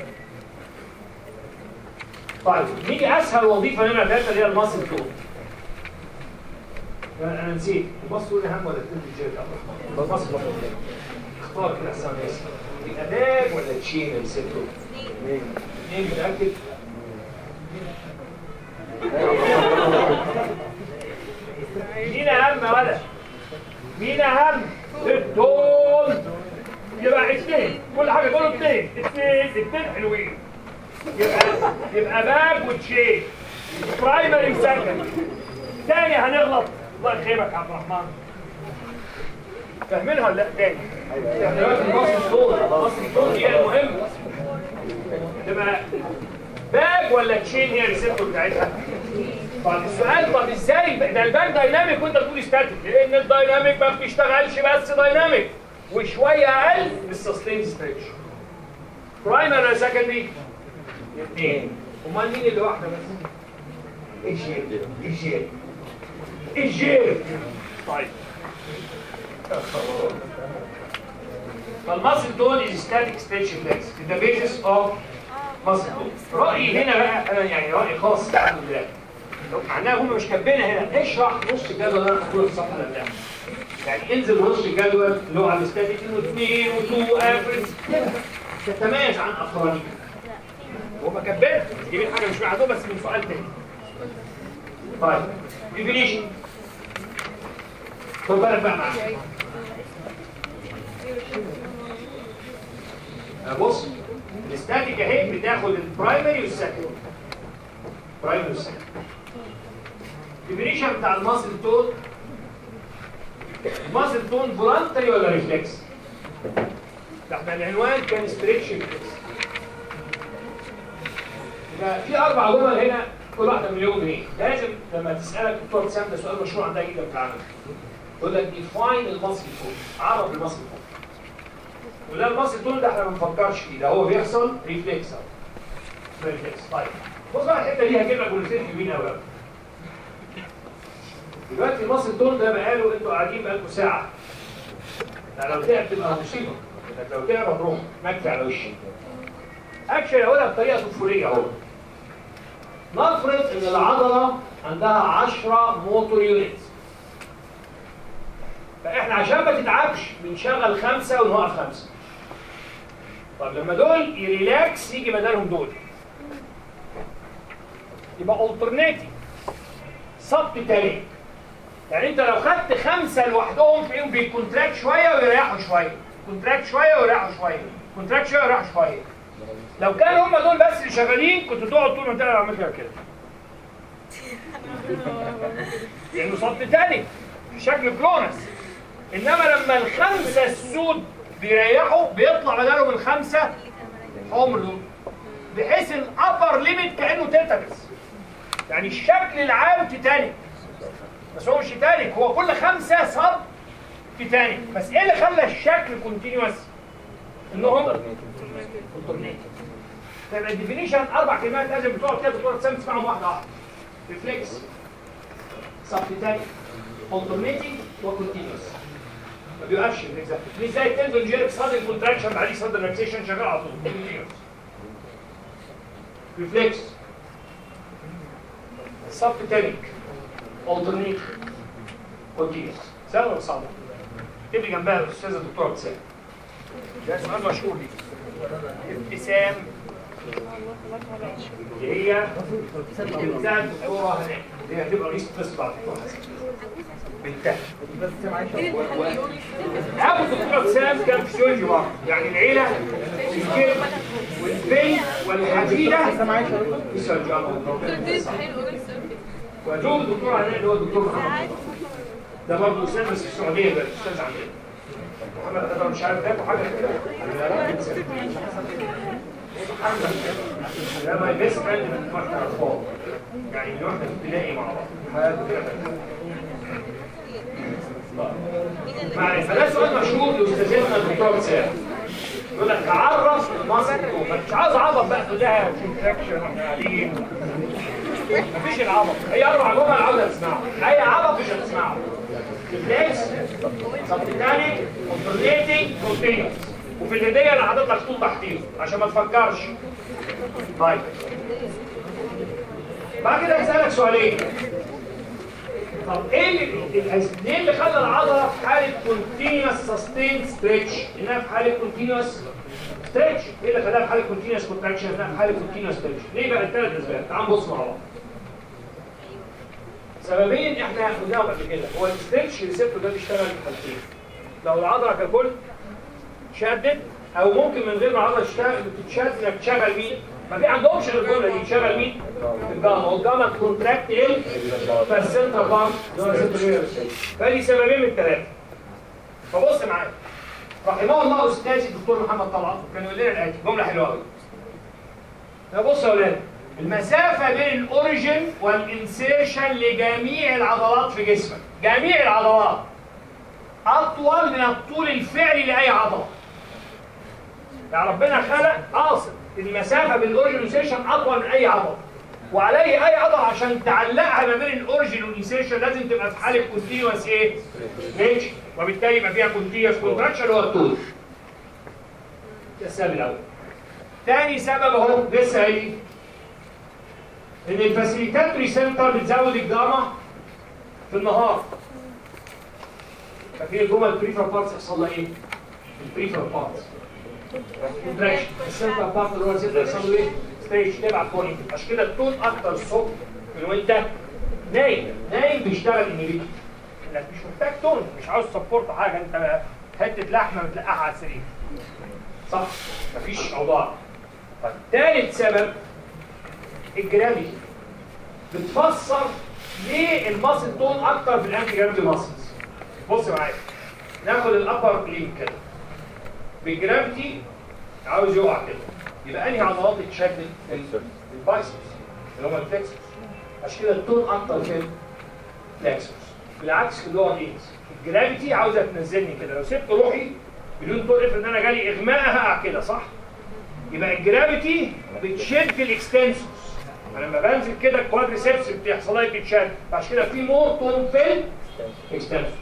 طيب نيجي اسهل وظيفه نمره ثلاثه اللي هي الماسل تول انا أنا نسيت الماسل تول اهم ولا التلت الجيرك عبد الرحمن؟ الماسل تول اختار كده احسن ناس يبقى باج ولا تشين اللي سبته؟ اثنين متاكد؟ مين اهم يا ولد؟ مين اهم؟ التون يبقى اثنين كل حاجه كله اثنين اثنين اثنين حلوين يبقى يبقى باج وتشين برايمري وسكندري تاني هنغلط الله يخيبك يا عبد الرحمن فاهمينها ولا لا تاني؟ يعني دلوقتي المصري دول المصري دول هي المهم تبقى باج ولا تشين هي الريسبتور بتاعتها؟ طب السؤال طب ازاي ده الباك دايناميك وانت تقول ستاتيك لان الدايناميك ما بتشتغلش بس دايناميك وشويه اقل من السستين ستريتش برايمري ولا سكندري؟ اثنين امال مين اللي واحده بس؟ الجير الجير الجير طيب فالماسل تون از ستاتيك ستريتش فليكس ذا بيزس اوف ماسل تون رايي هنا بقى انا يعني رايي خاص الحمد لله معناها هم مش كاتبينها هنا اشرح نص الجدول اللي انا هقوله في الصفحه اللي قبلها يعني انزل نص الجدول اللي هو على الاستاتيك انه 2 و2 افريج تتميز عن اقرانك هم كاتبينها جايبين حاجه مش معدومه بس من سؤال تاني طيب ديفينيشن خد بالك بقى معايا بص الاستاتيك اهي بتاخد البرايمري والسكندري برايمري والسكندري الديفينيشن بتاع الماسل تون الماسل تون فولانتري ولا ريفلكس؟ ده احنا العنوان كان ستريتش ريفلكس يبقى في اربع جمل هنا كل واحده مليون جنيه لازم لما تسالك دكتور سام ده سؤال مشروع عندها جدا في العالم يقول لك ديفاين الماسل تون عرف الماسل تون ولا الماسل تون ده احنا ما بنفكرش فيه ده هو بيحصل ريفلكس اهو ريفلكس طيب بص بقى الحته دي هجيب لك جملتين حلوين قوي دلوقتي المصل تون ده بقاله انتوا قاعدين بقالكم ساعه يعني لو تعب تبقى مصيبه انك لو تعب هتروح مكفي على وشي اكشن اقولها بطريقه طفوليه اهو نفرض ان العضله عندها 10 موتور يونتس فاحنا عشان ما تتعبش بنشغل خمسه ونوقف خمسه طب لما دول يريلاكس يجي بدلهم دول يبقى alternating سب تاني يعني انت لو خدت خمسه لوحدهم تلاقيهم بيكونتراكت شويه ويريحوا شويه كونتراكت شويه ويريحوا شويه كونتراكت شويه ويريحوا شويه لو كانوا هم دول بس اللي شغالين كنت تقعد طول ما انت عملت كده لانه صد تاني في شكل كلونس انما لما الخمسه السود بيريحوا بيطلع بدلهم الخمسه حمر دول بحيث الابر ليميت كانه تيتانس يعني الشكل العام تيتانيك بس هو مش تيتانيك هو كل خمسه صب تيتانيك بس ايه اللي خلى الشكل كونتينوس انهم الترنيتيف فيبقى الديفينيشن اربع كلمات لازم بتقعد كده بتقعد تسمي تسمعهم واحده واحده ريفلكس سب تيتانيك alternating وكونتينوس ما بيوقفش الريفلكس مش زي التندون جيرك صدر كونتراكشن بعديه صدر ريلاكسيشن شغال على طول continuous. ريفلكس سب تيتانيك alternating كونتينوس سهل ولا صعب؟ اكتب لي جنبها الاستاذه الدكتوره ابتسام ده سؤال مشهور لي ابتسام اللي هي بنتها الدكتوره هناك اللي هي هتبقى رئيس قسم بعد الدكتوره حسن بنتها ابو الدكتوره ابتسام كان فيسيولوجي برضه يعني العيله الجلد والبنت والحفيده فيسيولوجي وزوج الدكتور هناك اللي هو الدكتور محمد ده برضه استاذ بس في السعوديه بقى استاذ عندنا محمد انا مش عارف تاكل حاجه كده ده ماي بيست فريند من واحنا اطفال يعني من واحنا في ابتدائي مع بعض حياته كده معلش فده سؤال مشهور لاستاذتنا الدكتور سامي يقول لك عرف المصل مش عاوز عبط بقى كلها كونتراكشن واحنا قاعدين مفيش العبط هي اربع جمل عاوزه تسمعه اي عبط مش هتسمعه ريفلكس سبتيتانيك كونترليتنج كونتينوس وفي الهديه انا حاطط لك طول تحتيه عشان ما تفكرش طيب بعد كده هسألك سؤالين طب ايه اللي ال- ليه اللي خلى العضله في حاله كونتينوس سستين ستريتش انها في حاله كونتينوس ستريتش ايه اللي خلاها في حاله كونتينوس كونتراكشن انها في حاله كونتينوس ستريتش ليه بقى الثلاث اسباب تعال نبص مع بعض سببين احنا قلناهم قبل كده هو الستريتش ريسبتور ده بيشتغل في حالتين لو العضله ككل شدت او ممكن من غير ما العضله تشتغل تتشد انك تشغل مين ما في عندهمش غير الجمله دي تشغل مين الجاما والجاما كونتراكت ايه فالسنتر بامب فدي سببين من الثلاثه فبص معايا رحمه الله استاذي الدكتور محمد طلعت كان يقول لنا الاتي جمله حلوه قوي بص يا اولاد المسافة بين الاوريجن والانسيرشن لجميع العضلات في جسمك جميع العضلات اطول من الطول الفعلي لاي عضله يعني ربنا خلق قاصد المسافه بين الاوريجن والانسيرشن اطول من اي عضله وعليه اي عضله عشان تعلقها ما بين الاوريجن والانسيرشن لازم تبقى في حاله كونتينوس ايه؟ رينج وبالتالي يبقى فيها كونتينوس كونتراكشن هو الطول ده السبب الاول تاني سبب اهو لسه قايل ان الفاسيليتاتوري سنتر بتزود الجاما في النهار ففي جوه البريفر بارتس يحصل لها ايه؟ البريفر بارتس كونتراكشن السنتر بارت اللي هو السنتر يحصل له ايه؟ ستريتش تبع كونينج عشان كده التون اكتر الصبح من وانت نايم نايم بيشتغل انهبيتور انك مش محتاج تون مش عاوز سبورت حاجه انت حته لحمه بتلقاها على السرير صح مفيش اوضاع طيب ثالث سبب الجرافيتي بتفسر ليه الماسل تون اكتر في الانتي جرافيتي ماسلز بص معايا ناخد الابر لين كده بالجرافيتي عاوز يقع كده يبقى انهي عضلات اتشدت البايسبس اللي هم الفلكسس عشان كده التون اكتر في الفلكسس بالعكس في اللور ايدز الجرافيتي عاوزه تنزلني كده لو سبت روحي بدون تون افرض ان انا جالي اغماء هقع كده صح يبقى الجرافيتي بتشد الاكستنسورز فلما بنزل كده الكوادريسبس بتحصل لها بتشد فعشان كده في مور تون في الاكستنسورز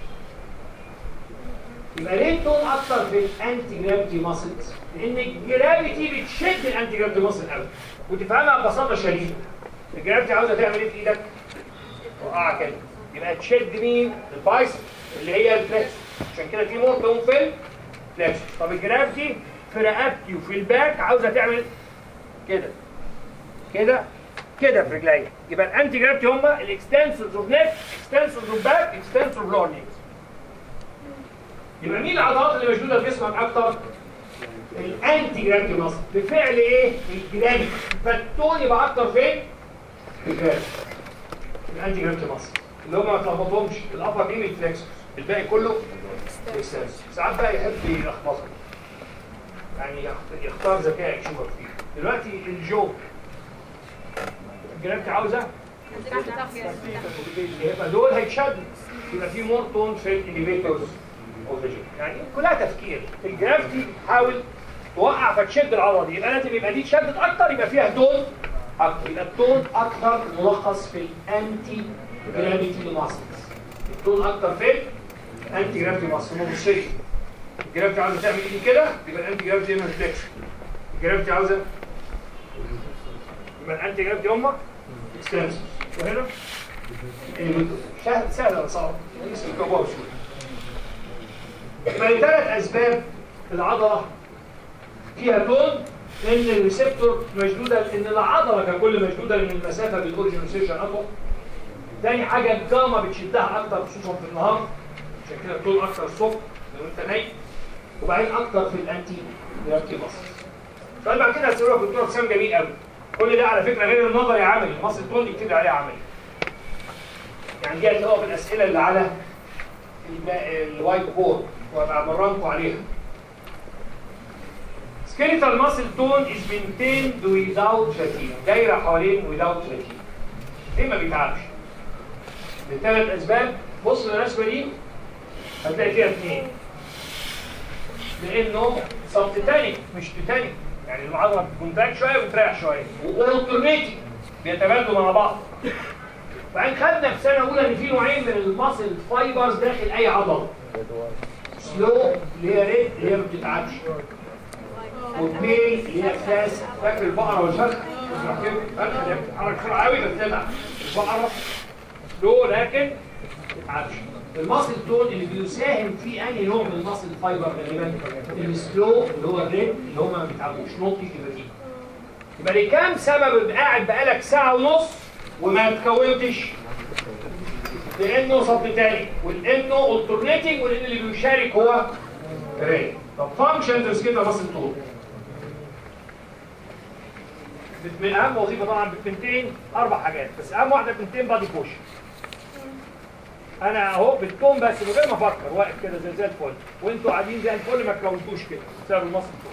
يبقى ليه التون اكتر في الانتي جرافيتي ماسلز؟ لان الجرافيتي بتشد الانتي جرافيتي ماسل قوي وتفهمها ببساطه شديده الجرافيتي عاوزه تعمل ايه في ايدك؟ توقعها كده يبقى تشد مين؟ البايسب اللي هي الفلكس عشان كده في مور تون في الفلكس طب الجرافيتي في رقبتي وفي الباك عاوزه تعمل كده كده كده في رجلي يبقى الانتي جرافيتي هم الاكستنسورز اوف نيك اكستنسورز اوف باك اكستنسورز اوف لور نيك يبقى مين العضلات اللي مشدوده في جسمك اكتر؟ الانتي جرافيتي ماسل بفعل ايه؟ الجرافيتي فالتون يبقى اكتر فين؟ في الجرافيتي الانتي جرافيتي ماسل اللي هم ما تلخبطهمش الابر دي من فليكسورز الباقي كله اكستنسورز ساعات بقى يحب يلخبطك يعني يخت- يختار ذكاء يشوفك فيه دلوقتي الجو الجرافيتي عاوزه يبقى دول هيتشدوا يبقى في مور تون في الانيفيتورز اوف ذا يعني كلها تفكير الجرافيتي تحاول توقع فتشد العضله دي يبقى لازم يبقى دي اتشدت اكتر يبقى فيها تون اكتر يبقى التون اكتر ملخص في الانتي جرافيتي ماسلز التون اكتر في الانتي جرافيتي ماسل مبصري الجرافيتي عاوزه تعمل ايدي كده يبقى الانتي جرافيتي هنا ريفلكس الجرافيتي عاوزه يبقى الانتي جرافيتي هم اكستنسورز وهنا سهل سهل ولا صعب؟ اسمه كبار شويه يبقى لثلاث اسباب العضله فيها تون ان الريسبتور مشدوده لان العضله ككل مشدوده لان المسافه بين الاوريجن والسيشن اطول تاني حاجه الجاما بتشدها اكتر خصوصا في النهار عشان كده التون اكتر الصبح لو انت نايم وبعدين اكتر في الانتي جرافيتي ماسل سؤال بعد كده هسألوها في الدكتور حسام جميل قوي كل ده على فكره غير النظري عملي مصر تون يكتب عليها عملي يعني دي هتلاقوها في الاسئله اللي على الب- الوايت بورد وابقى مرنكم عليها skeletal muscle tone is maintained without fatigue دايره حوالين without fatigue ليه ما بيتعبش؟ لثلاث اسباب بص للرسمه دي هتلاقي فيها اثنين لانه سب تيتانيك مش تيتانيك يعني العضله بتكونتراكت شويه وبتريح شويه واولترنيتنج بيتبادلوا مع بعض وبعدين خدنا في سنه اولى ان في نوعين من الماسل فايبرز داخل اي عضله سلو اللي هي ريد اللي هي ما بتتعبش والبيل اللي هي فاس فاكر البقره والفرخه الفرخه اللي بتتحرك بسرعه قوي بس تتعب البقره سلو لكن ما بتتعبش الماسل تون اللي بيساهم في انهي نوع من الماسل فايبر غالبا السلو اللي هو الريد اللي هم ما بيتعبوش نوت فيه يبقى لكام سبب قاعد بقالك ساعه ونص وما تكونتش لانه صف تاني ولانه الترنيتنج ولان اللي بيشارك هو ري طب فانكشنز كده بس طول من اهم وظيفه طبعا بتنتين اربع حاجات بس اهم واحده بتنتين بادي بوش انا اهو بالتون بس من غير ما افكر واقف كده زي زي الفل وانتوا قاعدين زي الفل ما تكونتوش كده بسبب المصل طول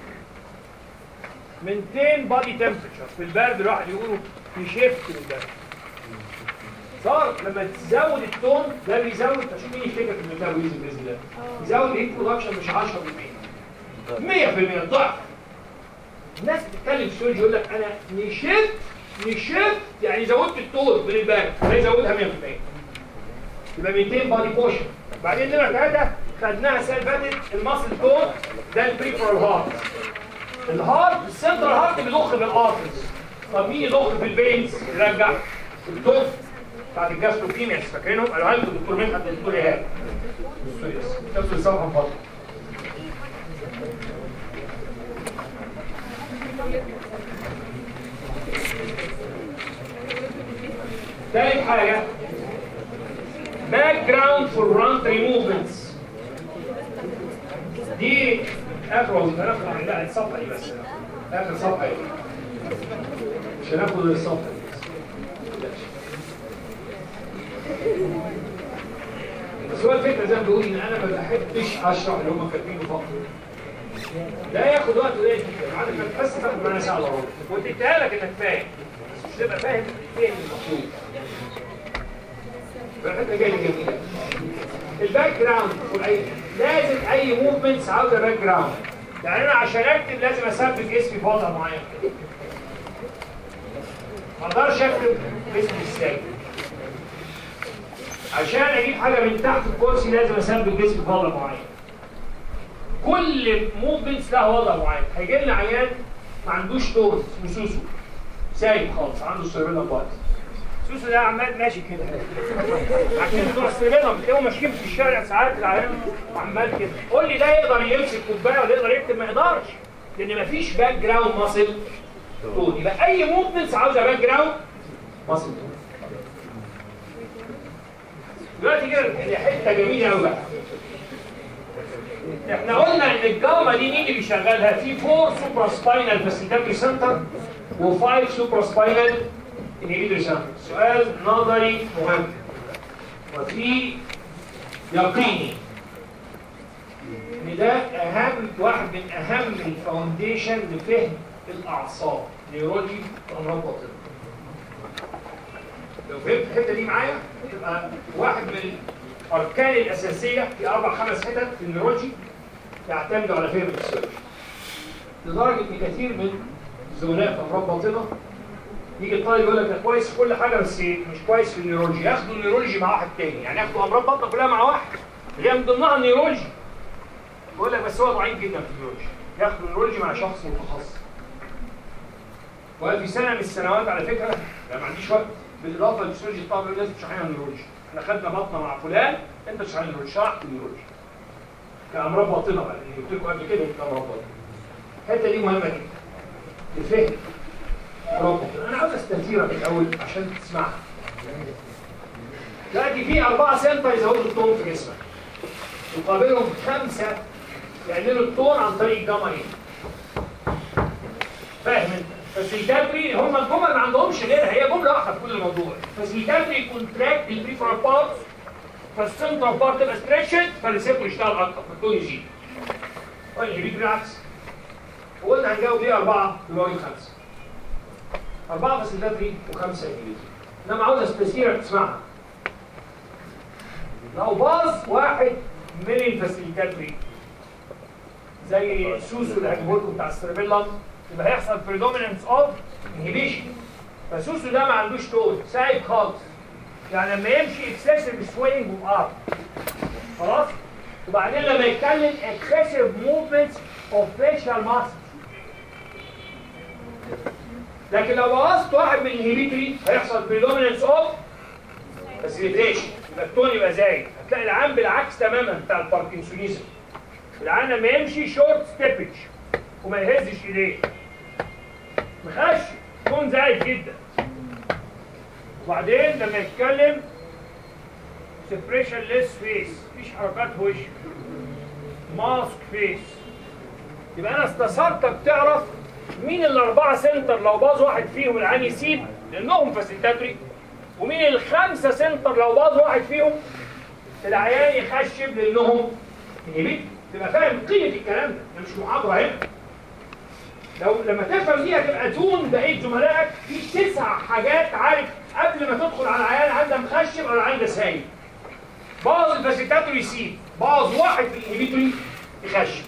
منتين بادي تمبرتشر في البرد الواحد يقولوا يشيفت للبرد صار لما تزود التون ده بيزود عشان مين يفتكر في الميتابوليزم باذن الله يزود الهيت برودكشن مش 10% 100% ضعف الناس بتتكلم في يقول لك انا نشفت نشفت يعني زودت التون من البرد هيزودها 100% يبقى 200 بادي بوشن بعدين نمره ثلاثه خدناها السنه اللي فاتت الماسل تون ده البريفرال هارت الهارت السنترال هارت بيضخ بالارترز طب مين يضخ في الفينز يرجع التون بتاعت الجاستروفيمياس فاكرينهم قالوا لكم الدكتور مدحت الدكتور ايهاب نفس الصفحه فاضيه ثالث حاجه باك جراوند فور رانتري موفمنتس دي اخر وظيفه ناخد لا الصفحه دي بس اخر صفحه دي مش هناخد الصفحه دي بس هو الفكره زي ما بقول ان انا ما بحبش اشرح اللي هم كاتبينه فقط ده ياخد وقت قليل جدا عادة انك بس تاخد معانا ساعه الا ربع وتديها لك انك فاهم بس مش تبقى فاهم ايه المطلوب فالحته جايه جميله الباك جراوند لازم اي موفمنتس عاوزه باك جراوند يعني انا عشان اكتب لازم اثبت جسمي في وضع معين ما اقدرش اكتب جسمي ازاي عشان اجيب حاجه من تحت الكرسي لازم اثبت جسمي في وضع معين كل موفمنتس له وضع معين هيجي لنا عيان ما عندوش تون اسمه سوسو سايب خالص عنده سيربيلا بايظ سوسو ده عمال ماشي كده عشان بتوع السيربيلا بتلاقيهم ماشيين في الشارع ساعات العيان عمال كده قول لي ده يقدر يمسك كوبايه ولا يقدر يكتب ما يقدرش لان مفيش باك جراوند ماسل تون يبقى اي موفمنتس عاوزه باك جراوند ماسل تون دلوقتي كده حته جميله قوي بقى احنا قلنا ان الجاما دي مين اللي بيشغلها في 4 سوبرا سباينال فاسيلتاتوري سنتر و5 سوبرا سباينال انهبيتوري سنتر سؤال نظري مهم وفي يقيني ان ده اهم واحد من اهم الفاونديشن لفهم الاعصاب نيورولوجي وامراض باطنه لو فهمت الحته دي معايا تبقى واحد من الاركان الاساسيه في اربع خمس حتت في النيورولوجي يعتمدوا على فهم السيرش لدرجه ان كثير من الزملاء في امراض باطنه يجي الطالب يقول لك ده كويس في كل حاجه بس مش كويس في النيورولوجي ياخدوا النيورولوجي مع واحد تاني يعني ياخدوا امراض باطنه كلها مع واحد اللي هي من ضمنها النيورولوجي يقول لك بس هو ضعيف جدا في النيورولوجي ياخدوا النيورولوجي مع شخص متخصص وفي سنه من السنوات على فكره لا ما عنديش وقت بالاضافه للفسيولوجي طبعا لازم تشرح لنا النيورولوجي احنا خدنا بطنه مع فلان انت تشرح لنا النيورولوجي شرحت النيورولوجي كامراض باطنه بقى اللي قلت لكم قبل كده كامراض باطنه الحته دي مهمه جدا الفهم امراض باطنه انا عاوز استثيرك الاول عشان تسمعها دلوقتي في اربعه سنتر يزودوا التون في جسمك يقابلهم خمسه يعملوا التون عن طريق الجاما ايه فاهم انت فاسيلتاتري هم الجمل ما عندهمش غيرها هي جمله واحده في كل الموضوع فاسيلتاتري كونتراكت البريفرال بارتس فالسنتر بارت تبقى ستريتشد فالريسبتور يشتغل اكتر فالتون يزيد والانهبيتوري العكس وقلنا هنجاوب ليه أربعة يبقى خمسة أربعة فاسيلتاتري وخمسة انهبيتوري إنما عاوز سبيسيفيك تسمعها لو باظ واحد من الفاسيلتاتري زي سوسو اللي هجيبه لكم بتاع السيربيلم يبقى هيحصل predominance اوف انهبيشن فسوسو ده ما عندوش تون سايب خالص يعني لما يمشي اكسسيف سوينج واب خلاص وبعدين لما يتكلم اكسسيف موفمنتس اوف فيشال ماسل لكن لو بوظت واحد من الانهبيتوري هيحصل predominance اوف فاسيليتيشن يبقى التون يبقى زايد هتلاقي العام بالعكس تماما بتاع الباركنسونيزم العام لما يمشي شورت ستيبج وما يهزش ايديه مخش تون زايد جدا وبعدين لما يتكلم سبريشن ليس فيس مفيش حركات وش ماسك فيس يبقى انا استثرتك تعرف مين الاربعه سنتر لو باظ واحد فيهم العين يسيب لانهم فاسيلتاتوري ومين الخمسه سنتر لو باظ واحد فيهم العيان يخشب لانهم انهبيت تبقى فاهم قيمه الكلام ده ده مش محاضره هنا لو لما تفهم دي هتبقى تون بقيه زملائك في تسع حاجات عارف قبل ما تدخل على العيان عنده مخشب او عنده سايب باظ الفاسيتاتوري يسيب باظ واحد في الانهبيتوري يخشب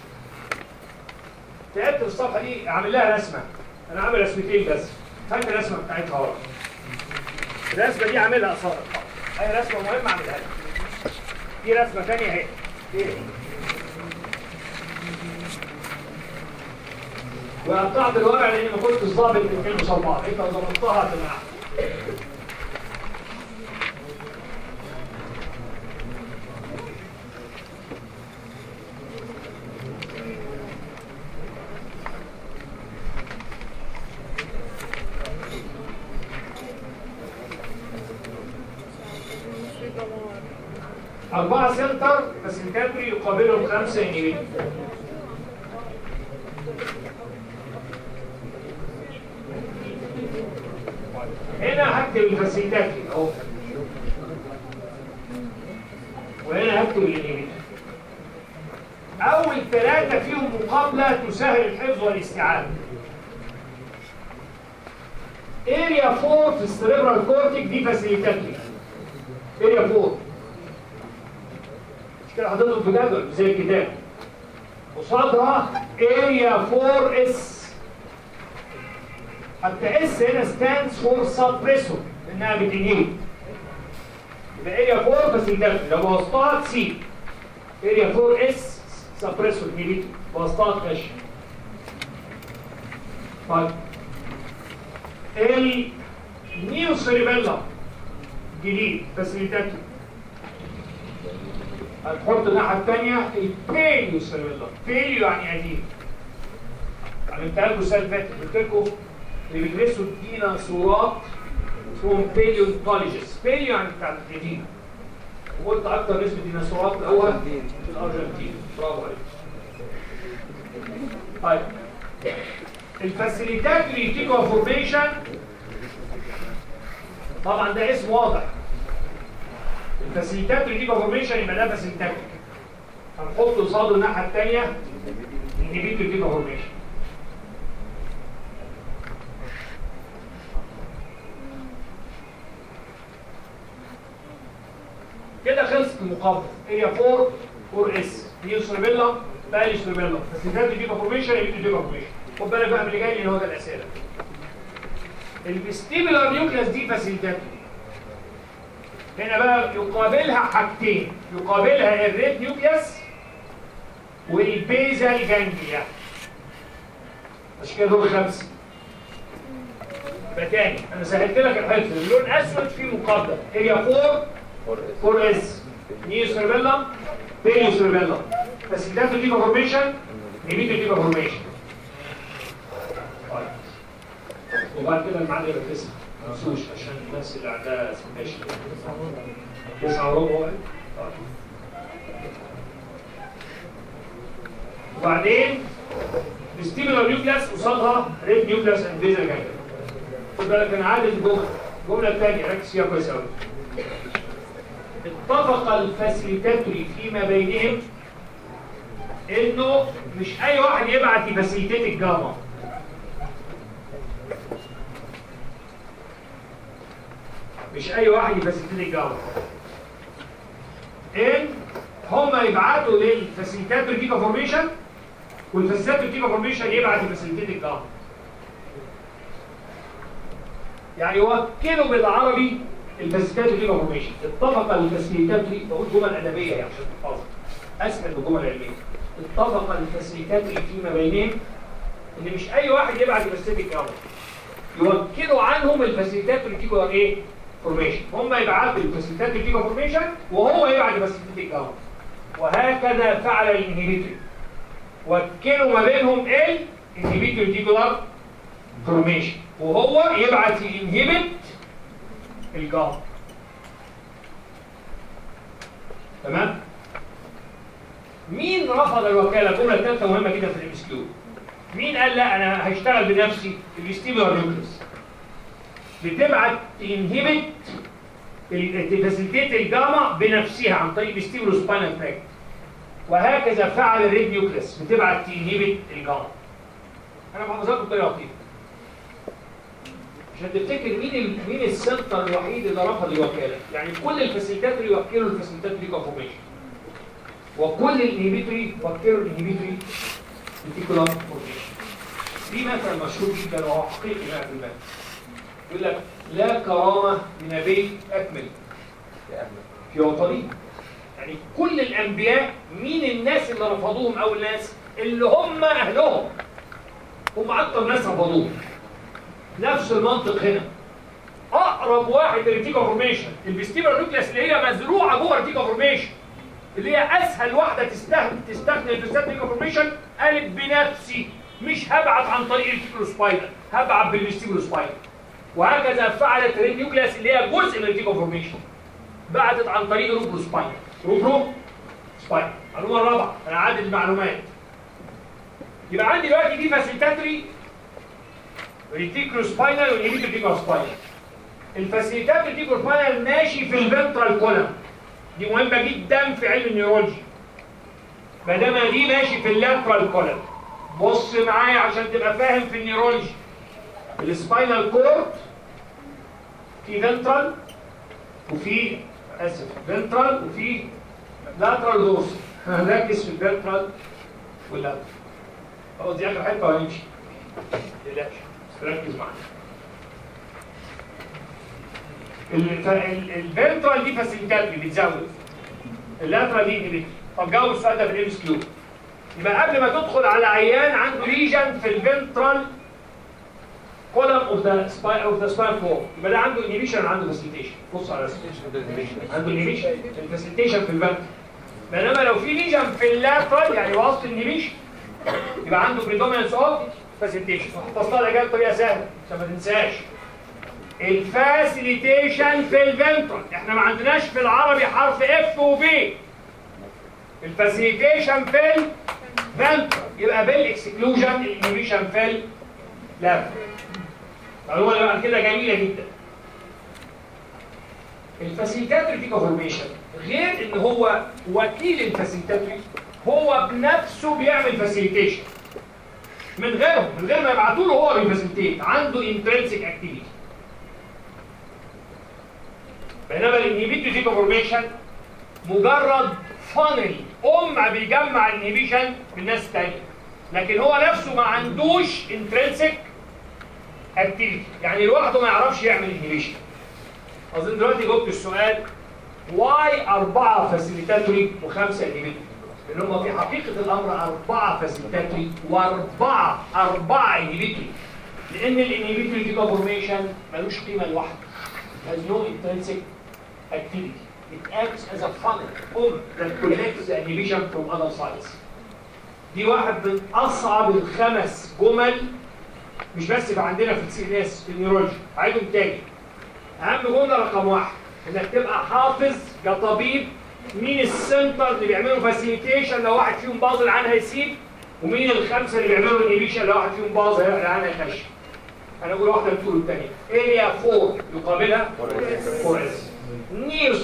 تعبت الصفحه دي عامل لها رسمه انا عامل رسمتين بس هات الرسمه بتاعتها ورا الرسمه دي عاملها قصادك هي رسمه مهمه اعملها لك دي رسمه ثانيه اهي دي وقطعت الورق لان ما كنتش ظابط الاثنين قصاد بعض انت لو ظبطتها هتبقى أربعة سنتر فاسيلتاتوري يقابلهم خمسة انهبيتور هنا هكتب الفاسيلتاتوري اهو وهنا هكتب الانهبيتور أول ثلاثة فيهم مقابلة تسهل الحفظ والاستيعاب اريا 4 في السريبرال كورتيك دي فاسيلتاتوري اريا 4 مش كده حضرتك في جدول زي الكتاب قصادها اريا 4 اس حتى اس هنا stands for suppressor انها بتنهي يبقى اريا 4 فاسيلتاتوري لو وسطها سي اريا 4 اس سبريسور نيبيتو وسطها خش طيب النيو سيريبيلا جديد فاسيلتاتوري هنحط الناحية الثانية البيليو سيريبيلا بيليو يعني قديم علمتها لكم السنة اللي فاتت قلت لكم اللي بيدرسوا الديناصورات اسمهم بيليونتولوجيست بيليو يعني بتاع القديم وقلت اكتر نسبة ديناصورات الاول في الارجنتين برافو عليك طيب الفاسيليتات ريتيكو فورميشن طبعا ده اسم واضح الفاسيليتات ريتيكو فورميشن يبقى ده فاسيليتات هنحط قصاده الناحيه الثانيه انهبيتو ريتيكو فورميشن كده خلصت المقابله اريا 4 4 اس نيو سيربيلا بالي سيربيلا فاسيليتات ريتيكو فورميشن انهبيتو ريتيكو فورميشن خد بالك بقى من اللي جاي لان هو ده الاسئله الفيستيبولار نيوكليس دي فاسيليتات هنا بقى يقابلها حاجتين يقابلها الريد نيوكليس والبيزال جانجليا عشان كده دول خمسه يبقى تاني انا سهلت لك الحفظ اللون اسود فيه مقابله اريا 4 4 اس نيو سيربيلم بيليو سيربيلم فاسيليتات دي فورميشن نيبيتو دي فورميشن وبعد كده الميعاد يبقى تسعة ما تنسوش عشان الناس اللي عندها سبيشال تسعة وربع واحد طيب. وبعدين الستيمولار نيوكلاس قصادها ريد نيوكلاس اند بيزل جاي خد بالك انا عادل الجمله الجمله الثانيه ركز فيها كويس قوي اتفق الفاسيليتاتوري فيما بينهم انه مش اي واحد يبعت يفاسيليتيت الجاما مش اي واحد يفاسيليتيت الجاما ان هم يبعتوا للفاسيليتاتوري تيكا فورميشن والفاسيليتاتوري تيكا فورميشن يبعت يفاسيليتيت الجاما يعني وكلوا بالعربي الفاسيليتاتوري تيكا فورميشن اتفق الفاسيليتاتوري بقول جمل ادبيه يعني عشان تحفظها اسهل من الجمل العلميه اتفق الفاسيليتاتوري فيما بينهم ان مش اي واحد يبعت يفاسيليتيت الجاما يوكلوا عنهم الفاسيليتاتوري تيكا ايه فورميشن هم يبعتوا الفاسيليتاتوري تيكا فورميشن وهو يبعت الفاسيليتيت الجاما وهكذا فعل الانهبيتوري وكلوا ما بينهم ال انهبيتوري تيكولار فورميشن وهو يبعت ينهبت الجاما تمام مين رفض الوكاله الجمله الثالثه مهمه جدا في الام اس كيو مين قال لا انا هشتغل بنفسي الاستيبولار نيوكليس بتبعت انهبت تفاسيليتيت الجاما بنفسها عن طريق الاستيبولو سباينال تراكت وهكذا فعل الريد نيوكليس بتبعت تنهبت الجاما انا بحفظها بطريقه لطيفه عشان تفتكر مين ال... مين السنتر الوحيد اللي رفض الوكاله يعني كل الفاسيليتاتوري يوكلوا الفاسيليتاتوري كونفورميشن وكل الانهبيتوري يوكلوا الانهبيتوري ريتيكولار فورميشن في مثل مشهور جدا وهو حقيقي 100% يقول لك لا كرامه لنبي اكمل في وطني يعني كل الانبياء مين الناس اللي رفضوهم اول ناس اللي هم اهلهم هم اكتر ناس رفضوهم نفس المنطق هنا اقرب واحد للريتيكا فورميشن الفيستيبر نيوكليس اللي هي مزروعه جوه الريتيكا فورميشن اللي هي اسهل واحده تستخدم تستخدم الفيستيبر فورميشن قالت بنفسي مش هبعت عن طريق الريتيكولو سباينال هبعت بالفيستيبر سباينال وهكذا فعلت الريد نيوكليس اللي هي جزء من الريتيكا فورميشن بعتت عن طريق روبرو سباينال روبرو سباينال المعلومه الرابعه انا عادل المعلومات يبقى عندي دلوقتي دي فاسيلتاتوري ريتيكولو سباينال والانهبيتور سباينال الفاسيليتات ريتيكولو سباينال ماشي في الفنترال كولم دي مهمه جدا في علم النيورولوجي بينما دي ماشي في اللاترال كولم بص معايا عشان تبقى فاهم في النيورولوجي السباينال كورد في فنترال وفي اسف فنترال وفي لاترال دورس هنركز في الفنترال واللاترال خلاص دي اخر حته وهنمشي ما تقلقش بس ركز معايا الفنترال دي فاسيليتاتري بتزود اللاترال دي انهبيتور طب جاوب السؤال ده في الام اس كيو يبقى قبل ما تدخل على عيان عنده ليجن في الفنترال كولم اوف ذا سباين اوف ذا سباين كور يبقى ده عنده انهبيشن عنده فاسيليتيشن بص على عنده انهبيشن الفاسيليتيشن في الفنترال بينما لو في ليجن في اللاترال يعني وسط انهبيشن يبقى عنده بريدومينانس اوف فاسيليتيشن حفظتها الاجابه بطريقه سهله عشان ما تنساش الفاسيليتيشن في الفنترال احنا ما عندناش في العربي حرف اف وبي الفاسيليتيشن في الفنترال يبقى بالاكسكلوجن الانهبيشن في اللاترال معلومه اللي بعد كده جميله جدا الفاسيليتاتوري ديكا فورميشن غير ان هو وكيل الفاسيليتاتوري هو بنفسه بيعمل فاسيليتيشن من غيره من غير ما يبعتوا له هو بيفاسيليتيت عنده انترنسيك اكتيفيتي بينما الانهبيتوري ديكا فورميشن مجرد فانل ام بيجمع الانهبيشن بالناس الثانيه لكن هو نفسه ما عندوش انترنسيك اكتيفيتي يعني لوحده ما يعرفش يعمل انهبيشن اظن دلوقتي جاوبت السؤال واي أربعة فاسيليتاتوري وخمسة انهبيتوري اللي هم في حقيقة الأمر أربعة فاسيليتاتوري وأربعة أربعة انهبيتوري لأن الانهبيتوري دي فورميشن ملوش قيمة لوحده has no intrinsic activity it acts as a funnel um that collects the inhibition from other sides دي واحد من أصعب الخمس جمل مش بس في عندنا في السي ان اس في النيورولوجي عايزهم تاني اهم جمله رقم واحد انك تبقى حافظ كطبيب مين السنتر اللي بيعملوا فاسيليتيشن لو واحد فيهم باظ العين هيسيب ومين الخمسه اللي بيعملوا انهبيشن لو واحد فيهم باظ العين هيخش انا اقول واحده بتقول الثانيه اريا 4 يقابلها 4 اس نير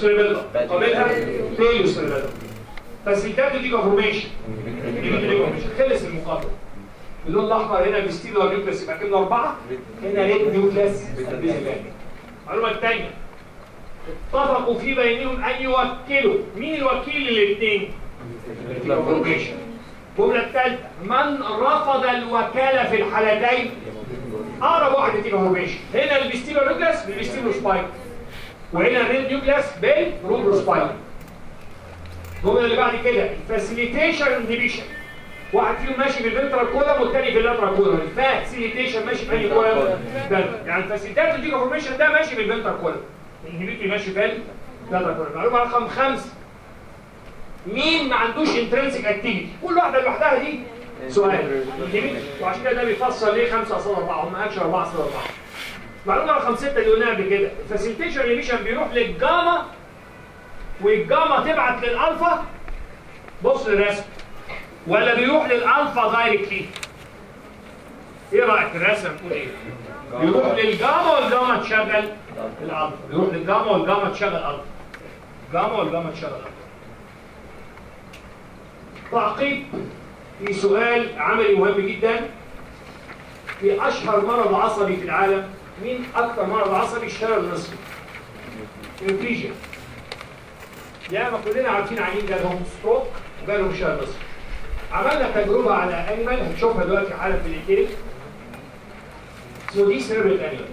سيربيلا قابلها تيلو سيربيلا فاسيليتاتو دي كونفورميشن خلص المقابله اللون الاحمر هنا بيستيلو نيوكليس يبقى كده اربعه هنا ريد نيوكليس المعلومه الثانيه اتفقوا في بينهم ان يوكلوا مين الوكيل للاثنين؟ الكونفورميشن الجمله الثالثه من رفض الوكاله في الحالتين اقرب واحد يديك كونفورميشن هنا البيستيلو نيوكليس بالبيستيلو سبايك وهنا الريد نيوكليس بالروبرو سبايك الجمله اللي بعد كده الفاسيليتيشن انهبيشن واحد فيهم ماشي في الفنترال كولم والتاني في اللاترال كولم الفاسيليتيشن ماشي في اي كولم يعني الفاسيليتات دي كونفورميشن ده ماشي في الفنترال كولم الانهبيتوري ماشي في اللاترال كولم معلومه رقم خمسه مين ما عندوش انترنسيك اكتيفيتي كل واحده لوحدها دي سؤال وعشان كده ده بيفصل ليه 5 اصل 4 هم اكشن 4 اصل 4 معلومه رقم 6 اللي قلناها قبل كده الفاسيليتيشن انهبيشن بيروح للجاما والجاما تبعت للالفا بص للرسم ولا بيروح للالفا دايركتلي ايه رايك الرسم بتقول ايه بيروح للجاما والجاما تشغل الالفا بيروح للجاما والجاما تشغل الالفا جاما والجاما تشغل الالفا تعقيب في سؤال عملي مهم جدا في اشهر مرض عصبي في العالم مين اكثر مرض عصبي اشتغل النصفي انفيجن يا ما كلنا عارفين عيانين جالهم ستروك وجالهم شلل نصفي عملنا تجربه على انيمال هنشوفها دلوقتي حالا في الايدين اسمه دي سيربل انيمال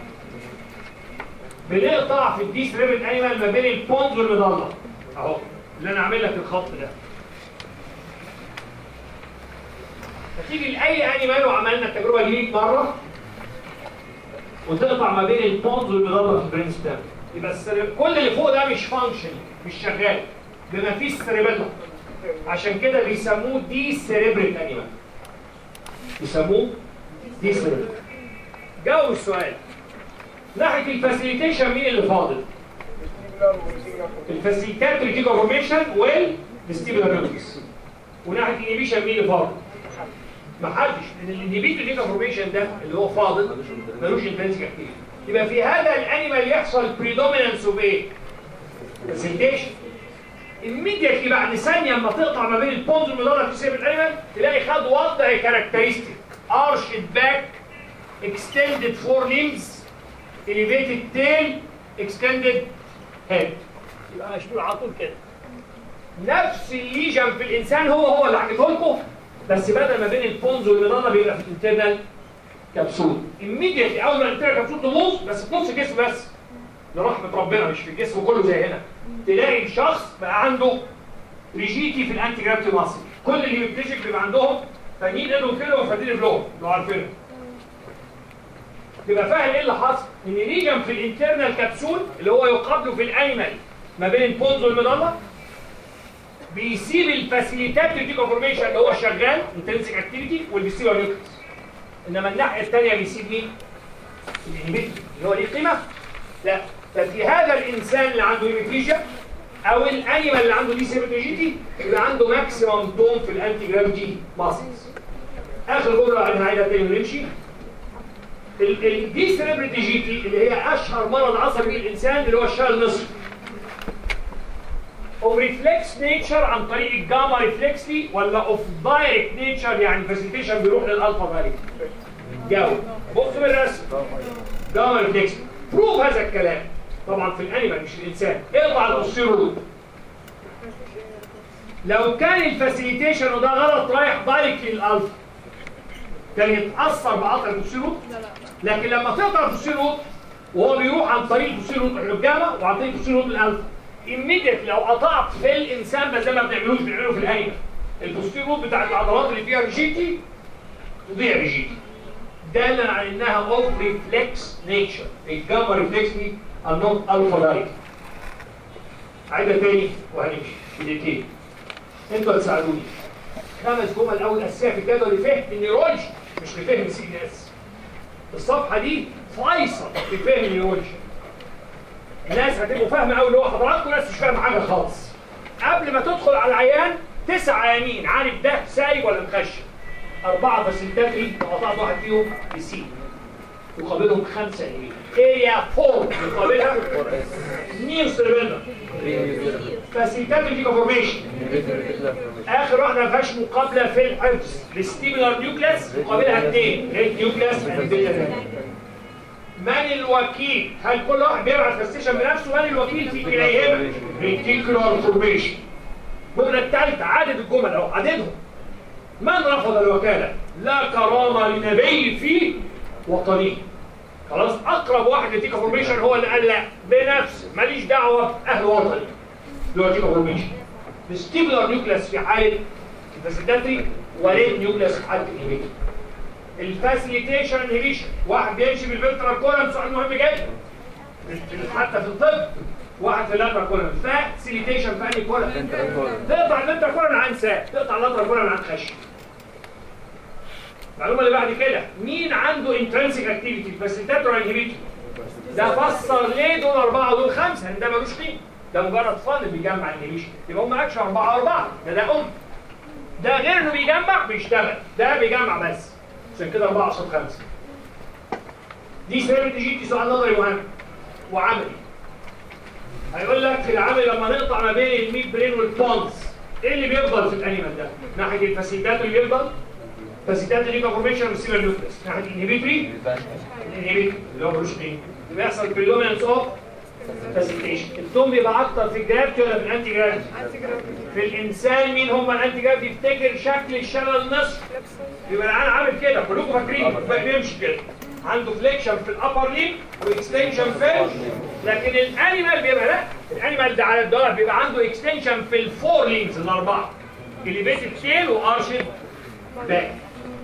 بنقطع في الدي سيربل انيمال ما بين البونز والمضله اهو اللي انا عامل لك الخط ده هتيجي لاي انيمال وعملنا التجربه دي 100 مره وتقطع ما بين البونز والمضله في البرين ستام يبقى السرب... كل اللي فوق ده مش فانكشن مش شغال بما فيه السريبيلا عشان كده بيسموه دي سيريبريت انيمال بيسموه دي سيريبريت جاوب السؤال ناحيه الفاسيليتيشن مين اللي فاضل؟ الفاسيليتاتوري دي كونفورميشن والفيستيبولار نيوكليس وناحيه الانيبيشن مين اللي فاضل؟ محدش لان الانهبيتور دي كونفورميشن ده اللي هو فاضل ملوش انترنسيك اكتيفيتي يبقى في هذا الانيمال يحصل بريدومينانس اوف ايه؟ برزنتيشن immediately بعد ثانيه اما تقطع ما بين البونز والمدرج في سيب الانيمال تلاقي خد وضع كاركترستيك arched back extended forelimbs elevated tail extended head يبقى مشلول على طول كده نفس الليجن في الانسان هو هو اللي حكيته لكم بس بدل ما بين البونز والمضله بيبقى في الانترنال كبسول immediately اول ما الانترنال كبسول تبوظ بس في نص الجسم بس لرحمه ربنا مش في الجسم كله زي هنا تلاقي الشخص بقى عنده ريجيتي في الانتي جرافيتي ماسل كل اللي بيكتشف بيبقى عندهم تانيين ايدهم كده وفاتين رجلهم لو عارفينها تبقى فاهم ايه اللي حصل ان ريجن في الانترنال كبسول اللي هو يقابله في الانيمال ما بين البونز والمضله بيسيب الفاسيليتات دي كونفورميشن اللي هو شغال انتنسيك اكتيفيتي والبيسيبر نيوكليس انما الناحيه الثانيه بيسيب مين؟ الانهبيتور اللي هو ليه قيمه؟ لا ففي هذا الانسان اللي عنده هيميفليجيا او الانيمال اللي عنده دي سيبرتوجيتي يبقى عنده ماكسيمم توم في الانتي جرافيتي ماسلز اخر جمله بعدين هعيدها تاني ونمشي الدي سيربريتيجيتي اللي هي اشهر مرض عصبي للانسان اللي هو الشلل النصفي اوف ريفلكس نيتشر عن طريق الجاما ريفلكسلي ولا اوف دايركت نيتشر يعني فاسيليتيشن بيروح للالفا دايركت جاوب بص بالرسم جاما ريفلكسلي بروف هذا الكلام طبعا في الانيمال مش الانسان اقطع البوستيرو لو كان الفاسيليتيشن وده غلط رايح دايركت للالفا كان يتاثر بقطع البوستيرو لكن لما تقطع البوستيرو وهو بيروح عن طريق البوستيرو للجاما وعن طريق البوستيرو للالفا immediately لو قطعت في الانسان بس ده ما بنعملوش بنعمله في الانيمال البوستيرو بتاع العضلات اللي فيها ريجيتي تضيع ريجيتي دالا على انها اوف ريفلكس نيتشر الجاما ريفلكس دي النوت الفا دايت عيدها تاني وهنمشي بدقيقتين انتوا هتساعدوني خمس جمل اول اساسيه في الجدول لفهم النيورولوجي مش لفهم سي ان اس الصفحه دي فيصل في فهم النيورولوجي الناس هتبقوا فاهمه قوي اللي هو حضراتكم ناس مش فاهمه حاجه خالص قبل ما تدخل على العيان تسع يمين عارف ده سايب ولا مخشب أربعة فاسيلتاتري وقطعت واحد فيهم بسي يقابلهم خمسة يمين اريا 4 يقابلها نيو سيربيلا فاسيليتات الديكافورميشن اخر واحده ما فيهاش مقابله في الحفظ الستيبولار نيوكلاس مقابلها اثنين ريد نيوكلاس من الوكيل هل كل واحد بيبعت فاستيشن بنفسه من الوكيل في كلاهما ريتيكولار فورميشن الجمله الثالثه عدد الجمل اهو عددهم من رفض الوكاله لا كرامه لنبي في وطنه خلاص اقرب واحد لتيكا فورميشن هو اللي قال لا بنفسه ماليش دعوه باهل وطني اللي هو تيكا فورميشن الستيبلر نيوكلاس في حاله الفاسيتاتري وريد نيوكلاس في حاله الانهبيتور الفاسيليتيشن انهبيشن واحد بيمشي بالفلترال كولم سؤال مهم جدا حتى في الطب واحد في اللاترال كولم فاسيليتيشن في انهي كولم تقطع اللاترال كولم عن ساق تقطع اللاترال كولم عن خشب المعلومه اللي بعد كده مين عنده انترنسيك اكتيفيتي الفاسيليتاتور انهبيتور ده فسر ليه دول اربعه ودول خمسه لان ده ملوش قيمه ده مجرد فن بيجمع انهبيشن يبقى هم اكشن اربعه اربعه ده ده ام ده غير انه بيجمع بيشتغل ده بيجمع بس عشان كده اربعه قصاد خمسه دي سبب جي سؤال نظري مهم وعملي هيقول لك في العمل لما نقطع ما بين الميد برين والبونز ايه اللي بيفضل في الانيمال ده؟ ناحيه الفاسيليتات اللي بيفضل فاسيليتات اللي فورميشن والسيلر نيوكليس ناحيه الانهبيتري الانهبيتري اللي هو ملوش قيمه بيحصل بريدومينانس اوف فاسيليتيشن التوم بيبقى اكتر في الجرافيتي ولا في الانتي جرافيتي؟ في الانسان مين هم الانتي جرافيتي يفتكر شكل الشلل النصف يبقى العيان عامل كده كلكم فاكرين بيمشي كده عنده فليكشن في الابر لين واكستنشن في لكن الانيمال بيبقى لا الانيمال ده على الدولار بيبقى عنده اكستنشن في الفور لينز الاربعه اليفيتد تيل وارشد باك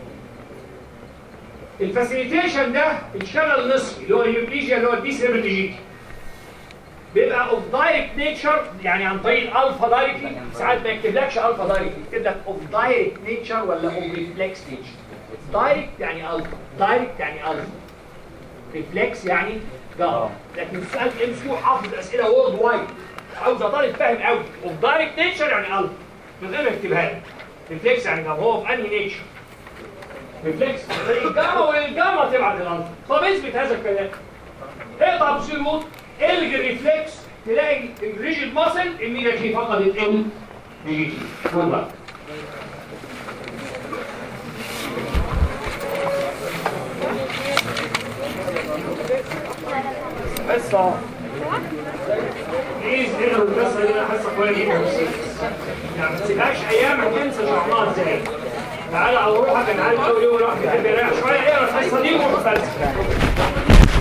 الفاسيليتيشن ده الشلل النصفي اللي هو الهيمبليجيا اللي هو الديسيبليجيتي بيبقى اوف دايركت نيتشر يعني عن طريق الالفا دايركتلي ساعات ما يكتبلكش الفا دايركتلي يكتب لك اوف دايركت نيتشر ولا اوف ريفلكس نيتشر دايركت يعني الفا دايركت يعني الفا ريفلكس يعني جاما لكن السؤال ام كيو حافظ اسئله وورد وايد عاوز طالب فاهم قوي اوف دايركت نيتشر يعني الفا من غير ما يكتبها لك ريفلكس يعني جاما هو في انهي نيتشر ريفلكس الجاما والجاما تبعت الالفا طب اثبت هذا الكلام اقطع بصير ووت الغي الريفلكس تلاقي الريجيد ماسل immediately فقدت ال ريجيدي والله بس اهو بليز اقرا القصه دي انا حاسه كويس جدا يعني ما تسيبهاش ايام هتنسى شرحناها ازاي تعالى على روحك انا عارف اول يوم الواحد بيحب يريح شويه اقرا القصه دي وروح فلسفه